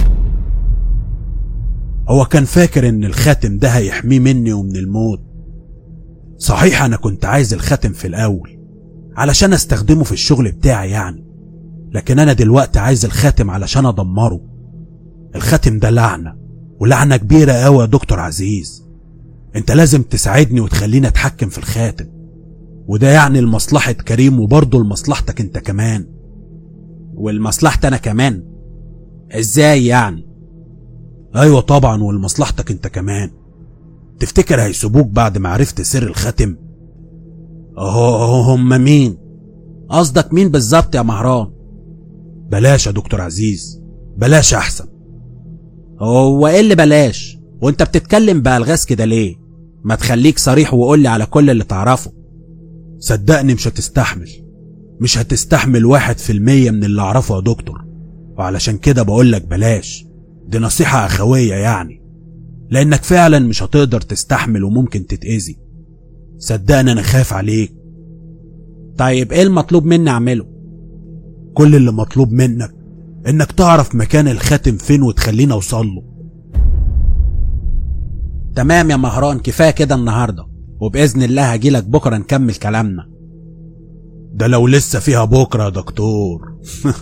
هو كان فاكر ان الخاتم ده هيحميه مني ومن الموت صحيح انا كنت عايز الخاتم في الاول علشان استخدمه في الشغل بتاعي يعني لكن انا دلوقتي عايز الخاتم علشان ادمره الخاتم ده لعنة ولعنة كبيرة قوي يا دكتور عزيز انت لازم تساعدني وتخليني اتحكم في الخاتم وده يعني لمصلحة كريم وبرضه لمصلحتك انت كمان والمصلحة انا كمان ازاي يعني ايوه طبعا ولمصلحتك انت كمان تفتكر هيسيبوك بعد ما عرفت سر الخاتم اهو هم مين قصدك مين بالظبط يا مهران بلاش يا دكتور عزيز بلاش احسن هو ايه اللي بلاش وانت بتتكلم بألغاز كده ليه ما تخليك صريح وقول لي على كل اللي تعرفه صدقني مش هتستحمل مش هتستحمل واحد في المية من اللي اعرفه يا دكتور وعلشان كده بقولك بلاش دي نصيحة أخوية يعني لأنك فعلا مش هتقدر تستحمل وممكن تتأذي صدقني أنا خايف عليك طيب ايه المطلوب مني اعمله كل اللي مطلوب منك انك تعرف مكان الخاتم فين وتخليني اوصل له تمام يا مهران كفايه كده النهارده وباذن الله هجيلك بكره نكمل كلامنا ده لو لسه فيها بكره يا دكتور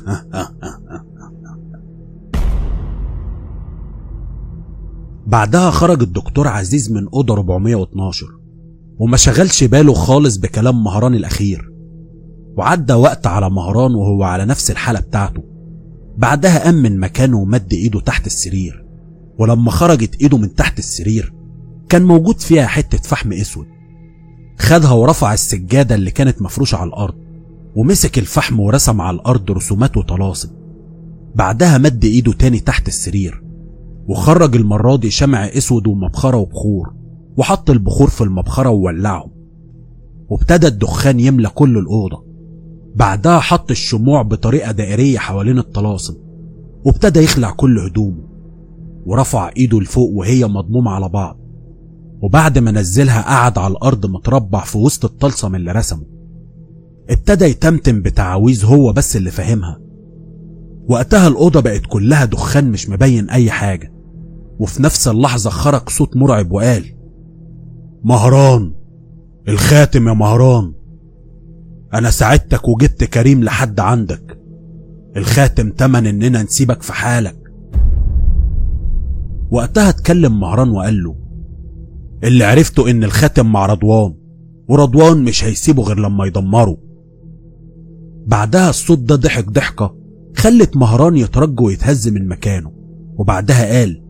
بعدها خرج الدكتور عزيز من اوضه 412 وما شغلش باله خالص بكلام مهران الاخير وعدى وقت على مهران وهو على نفس الحاله بتاعته بعدها قام من مكانه ومد ايده تحت السرير ولما خرجت ايده من تحت السرير كان موجود فيها حتة فحم اسود خدها ورفع السجادة اللي كانت مفروشة على الأرض ومسك الفحم ورسم على الأرض رسومات وطلاسم بعدها مد ايده تاني تحت السرير وخرج المرة دي شمع اسود ومبخرة وبخور وحط البخور في المبخرة وولعهم وابتدى الدخان يملى كل الأوضة بعدها حط الشموع بطريقة دائرية حوالين الطلاسم وابتدى يخلع كل هدومه ورفع ايده لفوق وهي مضمومة على بعض وبعد ما نزلها قعد على الأرض متربع في وسط الطلسم اللي رسمه ابتدى يتمتم بتعاويذ هو بس اللي فاهمها وقتها الأوضة بقت كلها دخان مش مبين أي حاجة وفي نفس اللحظة خرج صوت مرعب وقال مهران الخاتم يا مهران أنا ساعدتك وجبت كريم لحد عندك الخاتم تمن إننا نسيبك في حالك وقتها اتكلم مهران وقال له اللي عرفته إن الخاتم مع رضوان ورضوان مش هيسيبه غير لما يدمره بعدها الصوت ده ضحك ضحكة خلت مهران يترج ويتهز من مكانه وبعدها قال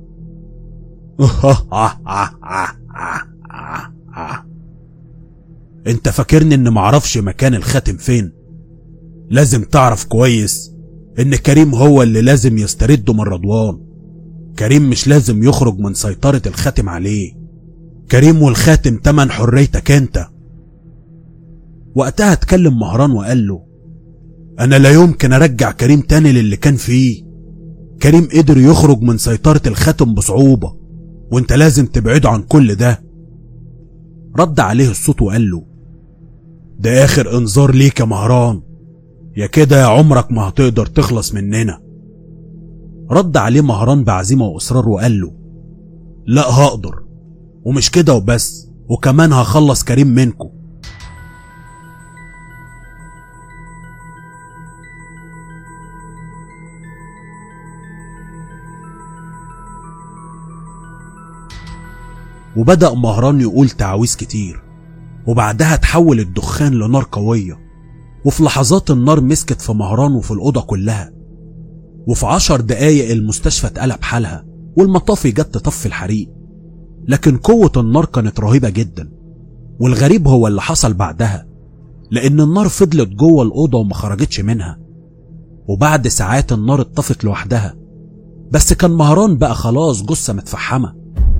انت فاكرني ان معرفش مكان الخاتم فين لازم تعرف كويس ان كريم هو اللي لازم يسترده من رضوان كريم مش لازم يخرج من سيطرة الخاتم عليه كريم والخاتم تمن حريتك انت وقتها اتكلم مهران وقال له انا لا يمكن ارجع كريم تاني للي كان فيه كريم قدر يخرج من سيطرة الخاتم بصعوبة وانت لازم تبعده عن كل ده رد عليه الصوت وقال له ده اخر انذار ليك يا مهران يا كده يا عمرك ما هتقدر تخلص مننا رد عليه مهران بعزيمة وإصرار وقال له لا هقدر ومش كده وبس وكمان هخلص كريم منكم وبدأ مهران يقول تعاويذ كتير وبعدها تحول الدخان لنار قوية وفي لحظات النار مسكت في مهران وفي الأوضة كلها وفي عشر دقايق المستشفى اتقلب حالها والمطافي جت تطفي الحريق لكن قوة النار كانت رهيبة جدا والغريب هو اللي حصل بعدها لأن النار فضلت جوه الأوضة وما خرجتش منها وبعد ساعات النار اتطفت لوحدها بس كان مهران بقى خلاص جثة متفحمة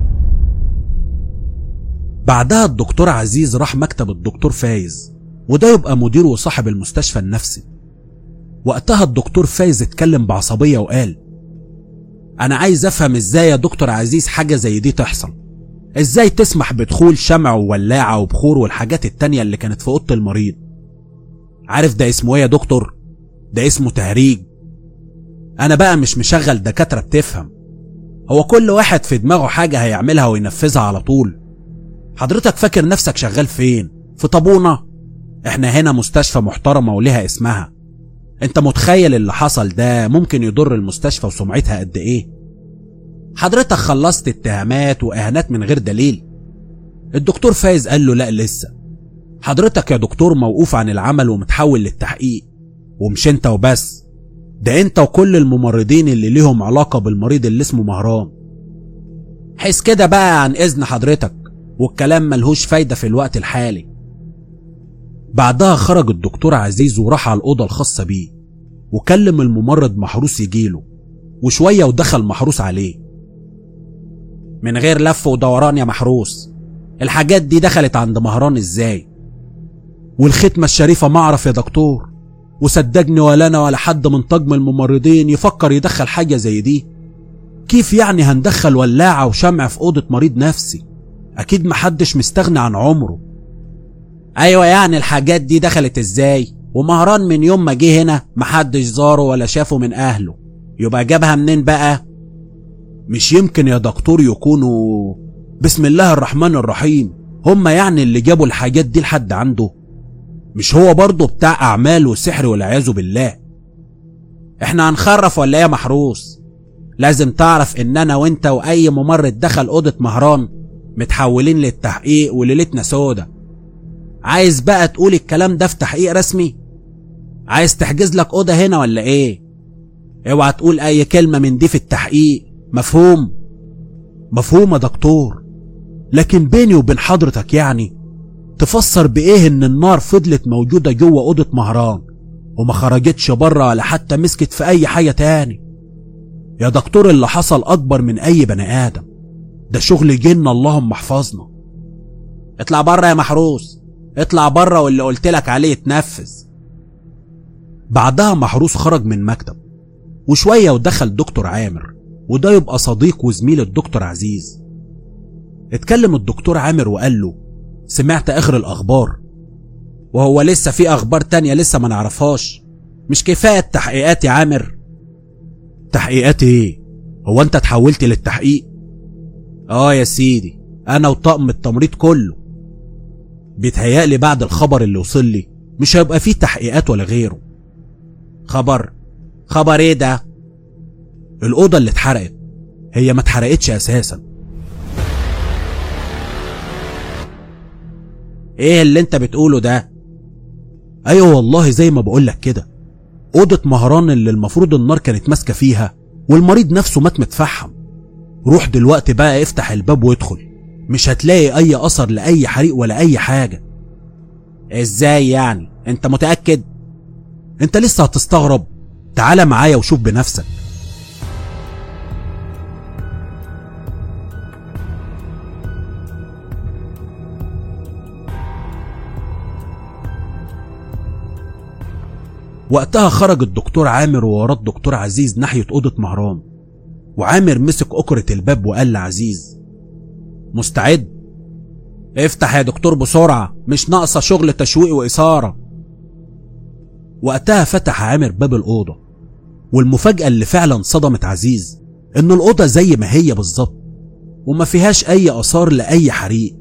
بعدها الدكتور عزيز راح مكتب الدكتور فايز وده يبقى مدير وصاحب المستشفى النفسي وقتها الدكتور فايز اتكلم بعصبية وقال أنا عايز أفهم إزاي يا دكتور عزيز حاجة زي دي تحصل إزاي تسمح بدخول شمع وولاعة وبخور والحاجات التانية اللي كانت في أوضة المريض عارف ده اسمه إيه يا دكتور ده اسمه تهريج أنا بقى مش مشغل دكاترة بتفهم هو كل واحد في دماغه حاجة هيعملها وينفذها على طول حضرتك فاكر نفسك شغال فين في طابونة احنا هنا مستشفى محترمة وليها اسمها انت متخيل اللي حصل ده ممكن يضر المستشفى وسمعتها قد ايه حضرتك خلصت اتهامات واهانات من غير دليل الدكتور فايز قال له لا لسه حضرتك يا دكتور موقوف عن العمل ومتحول للتحقيق ومش انت وبس ده انت وكل الممرضين اللي ليهم علاقة بالمريض اللي اسمه مهران حس كده بقى عن اذن حضرتك والكلام ملهوش فايدة في الوقت الحالي بعدها خرج الدكتور عزيز وراح على الأوضة الخاصة بيه وكلم الممرض محروس يجيله وشوية ودخل محروس عليه من غير لف ودوران يا محروس الحاجات دي دخلت عند مهران ازاي والختمة الشريفة ما اعرف يا دكتور وصدقني ولا انا ولا حد من طقم الممرضين يفكر يدخل حاجة زي دي كيف يعني هندخل ولاعة وشمع في أوضة مريض نفسي أكيد محدش مستغني عن عمره أيوة يعني الحاجات دي دخلت إزاي ومهران من يوم ما جه هنا محدش زاره ولا شافه من أهله يبقى جابها منين بقى مش يمكن يا دكتور يكونوا بسم الله الرحمن الرحيم هما يعني اللي جابوا الحاجات دي لحد عنده مش هو برضه بتاع أعمال وسحر والعياذ بالله احنا هنخرف ولا ايه يا محروس لازم تعرف ان انا وانت واي ممرض دخل اوضه مهران متحولين للتحقيق وليلتنا سودة عايز بقى تقول الكلام ده في تحقيق رسمي عايز تحجز لك اوضه هنا ولا ايه اوعى تقول اي كلمه من دي في التحقيق مفهوم مفهوم يا دكتور لكن بيني وبين حضرتك يعني تفسر بايه ان النار فضلت موجودة جوه اوضة مهران وما خرجتش بره ولا حتى مسكت في اي حاجة تاني يا دكتور اللي حصل اكبر من اي بني ادم ده شغل جن اللهم احفظنا اطلع بره يا محروس اطلع بره واللي قلت لك عليه يتنفذ بعدها محروس خرج من مكتب وشوية ودخل دكتور عامر وده يبقى صديق وزميل الدكتور عزيز اتكلم الدكتور عامر وقال له سمعت اخر الاخبار وهو لسه في اخبار تانية لسه ما نعرفهاش مش كفاية التحقيقات يا عامر تحقيقات ايه هو انت اتحولت للتحقيق اه يا سيدي انا وطقم التمريض كله بيتهيألي بعد الخبر اللي وصل لي مش هيبقى فيه تحقيقات ولا غيره خبر خبر ايه ده الأوضة اللي اتحرقت هي ما اتحرقتش أساسا ايه اللي انت بتقوله ده أيوة والله زي ما بقولك كده أوضة مهران اللي المفروض النار كانت ماسكة فيها والمريض نفسه مات متفحم روح دلوقتي بقى افتح الباب وادخل مش هتلاقي أي أثر لأي حريق ولا أي حاجة ازاي يعني انت متأكد انت لسه هتستغرب تعالى معايا وشوف بنفسك وقتها خرج الدكتور عامر ووراه الدكتور عزيز ناحية أوضة مهران وعامر مسك أكرة الباب وقال لعزيز مستعد افتح يا دكتور بسرعة مش ناقصة شغل تشويق وإثارة وقتها فتح عامر باب الأوضة والمفاجأة اللي فعلا صدمت عزيز إن الأوضة زي ما هي بالظبط وما فيهاش أي آثار لأي حريق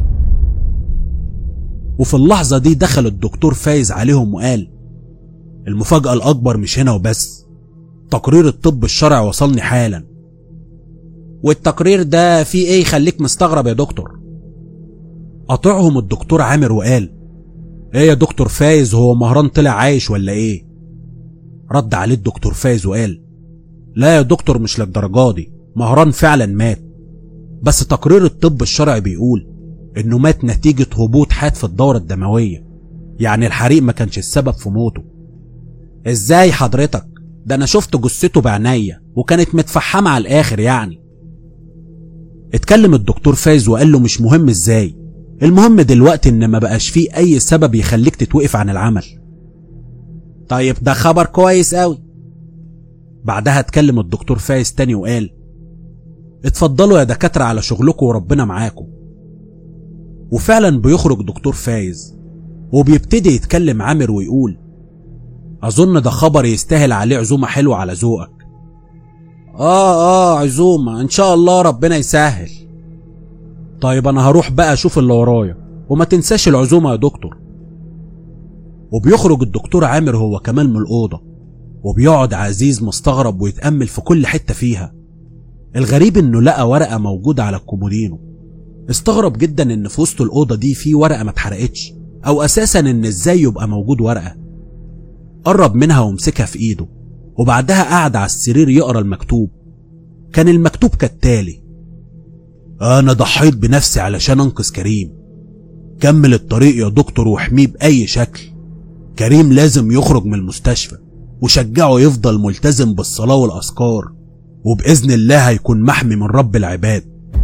وفي اللحظة دي دخل الدكتور فايز عليهم وقال المفاجأة الأكبر مش هنا وبس تقرير الطب الشرعي وصلني حالا والتقرير ده فيه ايه يخليك مستغرب يا دكتور قطعهم الدكتور عامر وقال ايه يا دكتور فايز هو مهران طلع عايش ولا ايه رد عليه الدكتور فايز وقال لا يا دكتور مش للدرجة دي مهران فعلا مات بس تقرير الطب الشرعي بيقول انه مات نتيجة هبوط حاد في الدورة الدموية يعني الحريق ما كانش السبب في موته ازاي حضرتك ده انا شفت جثته بعينيا وكانت متفحمة على الاخر يعني اتكلم الدكتور فايز وقال له مش مهم ازاي المهم دلوقتي ان ما بقاش فيه اي سبب يخليك تتوقف عن العمل طيب ده خبر كويس قوي بعدها اتكلم الدكتور فايز تاني وقال اتفضلوا يا دكاترة على شغلكم وربنا معاكم وفعلا بيخرج دكتور فايز وبيبتدي يتكلم عامر ويقول أظن ده خبر يستاهل عليه عزومة حلوة على ذوقك اه اه عزومة ان شاء الله ربنا يسهل طيب انا هروح بقى اشوف اللي ورايا وما تنساش العزومة يا دكتور وبيخرج الدكتور عامر هو كمان من الأوضة وبيقعد عزيز مستغرب ويتأمل في كل حتة فيها الغريب انه لقى ورقة موجودة على الكومودينو استغرب جدا ان في وسط الأوضة دي في ورقة ما اتحرقتش او اساسا ان ازاي يبقى موجود ورقة قرب منها ومسكها في ايده وبعدها قعد على السرير يقرا المكتوب كان المكتوب كالتالي انا ضحيت بنفسي علشان انقذ كريم كمل الطريق يا دكتور واحميه باي شكل كريم لازم يخرج من المستشفى وشجعه يفضل ملتزم بالصلاة والأذكار وبإذن الله هيكون محمي من رب العباد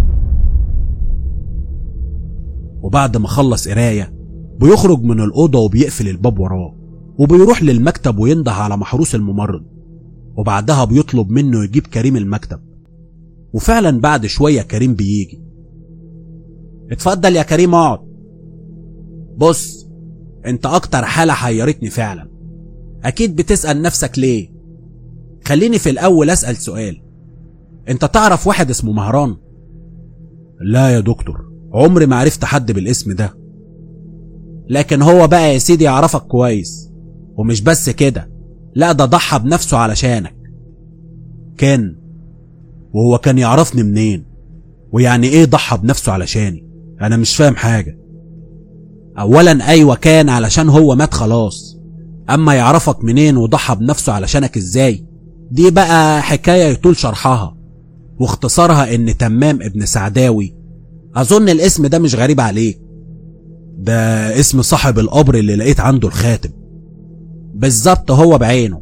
وبعد ما خلص قراية بيخرج من الأوضة وبيقفل الباب وراه وبيروح للمكتب وينده على محروس الممرض وبعدها بيطلب منه يجيب كريم المكتب وفعلا بعد شوية كريم بيجي اتفضل يا كريم اقعد بص انت اكتر حالة حيرتني فعلا اكيد بتسأل نفسك ليه خليني في الاول اسأل سؤال انت تعرف واحد اسمه مهران لا يا دكتور عمري ما عرفت حد بالاسم ده لكن هو بقى يا سيدي يعرفك كويس ومش بس كده لا ده ضحى بنفسه علشانك كان وهو كان يعرفني منين ويعني ايه ضحى بنفسه علشاني انا مش فاهم حاجة اولا ايوه كان علشان هو مات خلاص اما يعرفك منين وضحى بنفسه علشانك ازاي دي بقى حكاية يطول شرحها واختصارها ان تمام ابن سعداوي اظن الاسم ده مش غريب عليك ده اسم صاحب القبر اللي لقيت عنده الخاتم بالظبط هو بعينه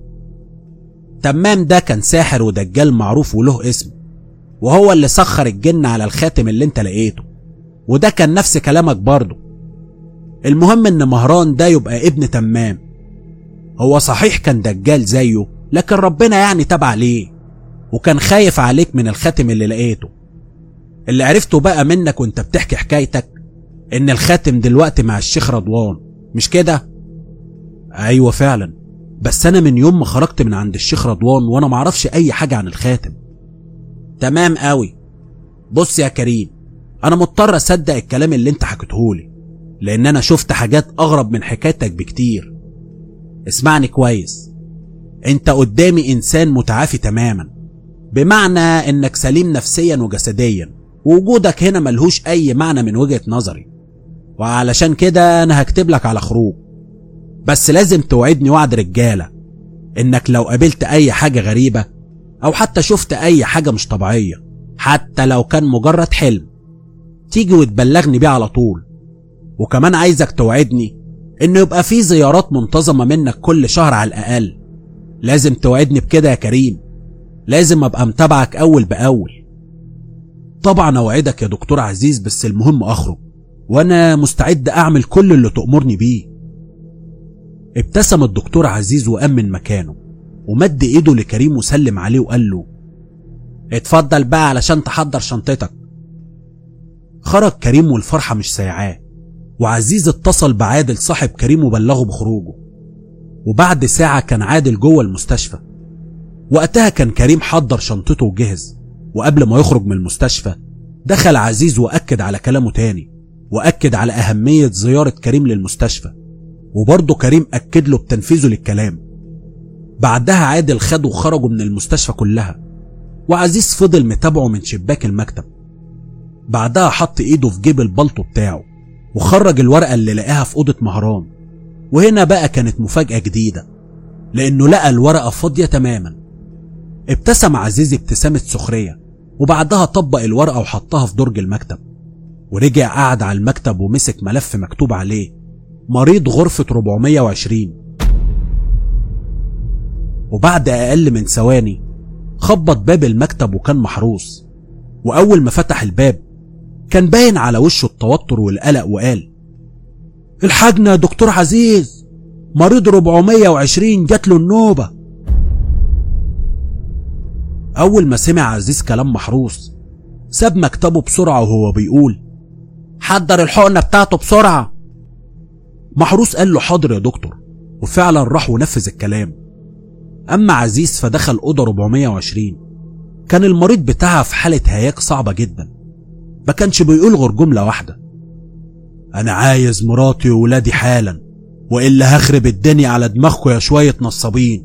تمام ده كان ساحر ودجال معروف وله اسم وهو اللي سخر الجن على الخاتم اللي انت لقيته وده كان نفس كلامك برضه المهم ان مهران ده يبقى ابن تمام هو صحيح كان دجال زيه لكن ربنا يعني تاب عليه وكان خايف عليك من الخاتم اللي لقيته اللي عرفته بقى منك وانت بتحكي حكايتك ان الخاتم دلوقتي مع الشيخ رضوان مش كده ايوه فعلا بس انا من يوم ما خرجت من عند الشيخ رضوان وانا معرفش اي حاجه عن الخاتم تمام قوي بص يا كريم انا مضطر اصدق الكلام اللي انت حكيتهولي لان انا شفت حاجات اغرب من حكايتك بكتير اسمعني كويس انت قدامي انسان متعافي تماما بمعنى انك سليم نفسيا وجسديا ووجودك هنا ملهوش اي معنى من وجهة نظري وعلشان كده انا هكتب لك على خروج بس لازم توعدني وعد رجالة انك لو قابلت اي حاجة غريبة او حتى شفت اي حاجة مش طبيعية حتى لو كان مجرد حلم تيجي وتبلغني بيه على طول وكمان عايزك توعدني انه يبقى في زيارات منتظمة منك كل شهر على الاقل لازم توعدني بكده يا كريم لازم ابقى متابعك اول باول طبعا اوعدك يا دكتور عزيز بس المهم اخرج وانا مستعد اعمل كل اللي تأمرني بيه ابتسم الدكتور عزيز وقام من مكانه ومد ايده لكريم وسلم عليه وقال له اتفضل بقى علشان تحضر شنطتك خرج كريم والفرحة مش سايعاه وعزيز اتصل بعادل صاحب كريم وبلغه بخروجه وبعد ساعة كان عادل جوه المستشفى وقتها كان كريم حضر شنطته وجهز وقبل ما يخرج من المستشفى دخل عزيز وأكد على كلامه تاني وأكد على أهمية زيارة كريم للمستشفى وبرضه كريم أكد له بتنفيذه للكلام بعدها عادل خده وخرجوا من المستشفى كلها وعزيز فضل متابعه من شباك المكتب بعدها حط ايده في جيب البلطو بتاعه وخرج الورقة اللي لقاها في أوضة مهران وهنا بقى كانت مفاجأة جديدة لأنه لقى الورقة فاضية تماما ابتسم عزيز ابتسامة سخرية وبعدها طبق الورقة وحطها في درج المكتب ورجع قعد على المكتب ومسك ملف مكتوب عليه مريض غرفة 420 وبعد أقل من ثواني خبط باب المكتب وكان محروس وأول ما فتح الباب كان باين على وشه التوتر والقلق وقال الحاجنا يا دكتور عزيز مريض 420 جات له النوبة أول ما سمع عزيز كلام محروس ساب مكتبه بسرعة وهو بيقول حضر الحقنة بتاعته بسرعة محروس قال له حاضر يا دكتور وفعلا راح ونفذ الكلام أما عزيز فدخل أوضة 420 كان المريض بتاعها في حالة هياج صعبة جدا ما كانش بيقول غير جملة واحدة أنا عايز مراتي وولادي حالا وإلا هخرب الدنيا على دماغكم يا شوية نصابين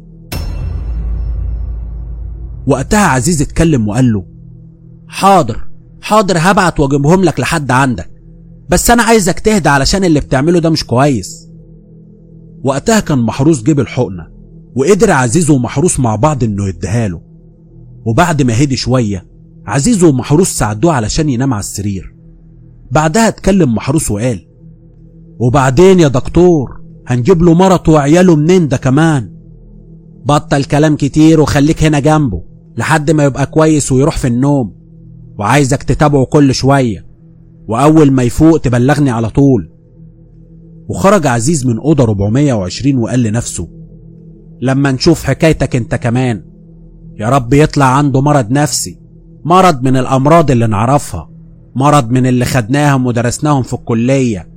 وقتها عزيز اتكلم وقال له حاضر حاضر هبعت واجيبهم لك لحد عندك بس انا عايزك تهدى علشان اللي بتعمله ده مش كويس وقتها كان محروس جيب الحقنة وقدر عزيز ومحروس مع بعض انه يديها له وبعد ما هدي شوية عزيز ومحروس ساعدوه علشان ينام على السرير بعدها اتكلم محروس وقال وبعدين يا دكتور هنجيب له مرته وعياله منين ده كمان بطل كلام كتير وخليك هنا جنبه لحد ما يبقى كويس ويروح في النوم وعايزك تتابعه كل شوية وأول ما يفوق تبلغني على طول وخرج عزيز من أوضة 420 وقال لنفسه لما نشوف حكايتك انت كمان يا رب يطلع عنده مرض نفسي مرض من الأمراض اللي نعرفها مرض من اللي خدناهم ودرسناهم في الكلية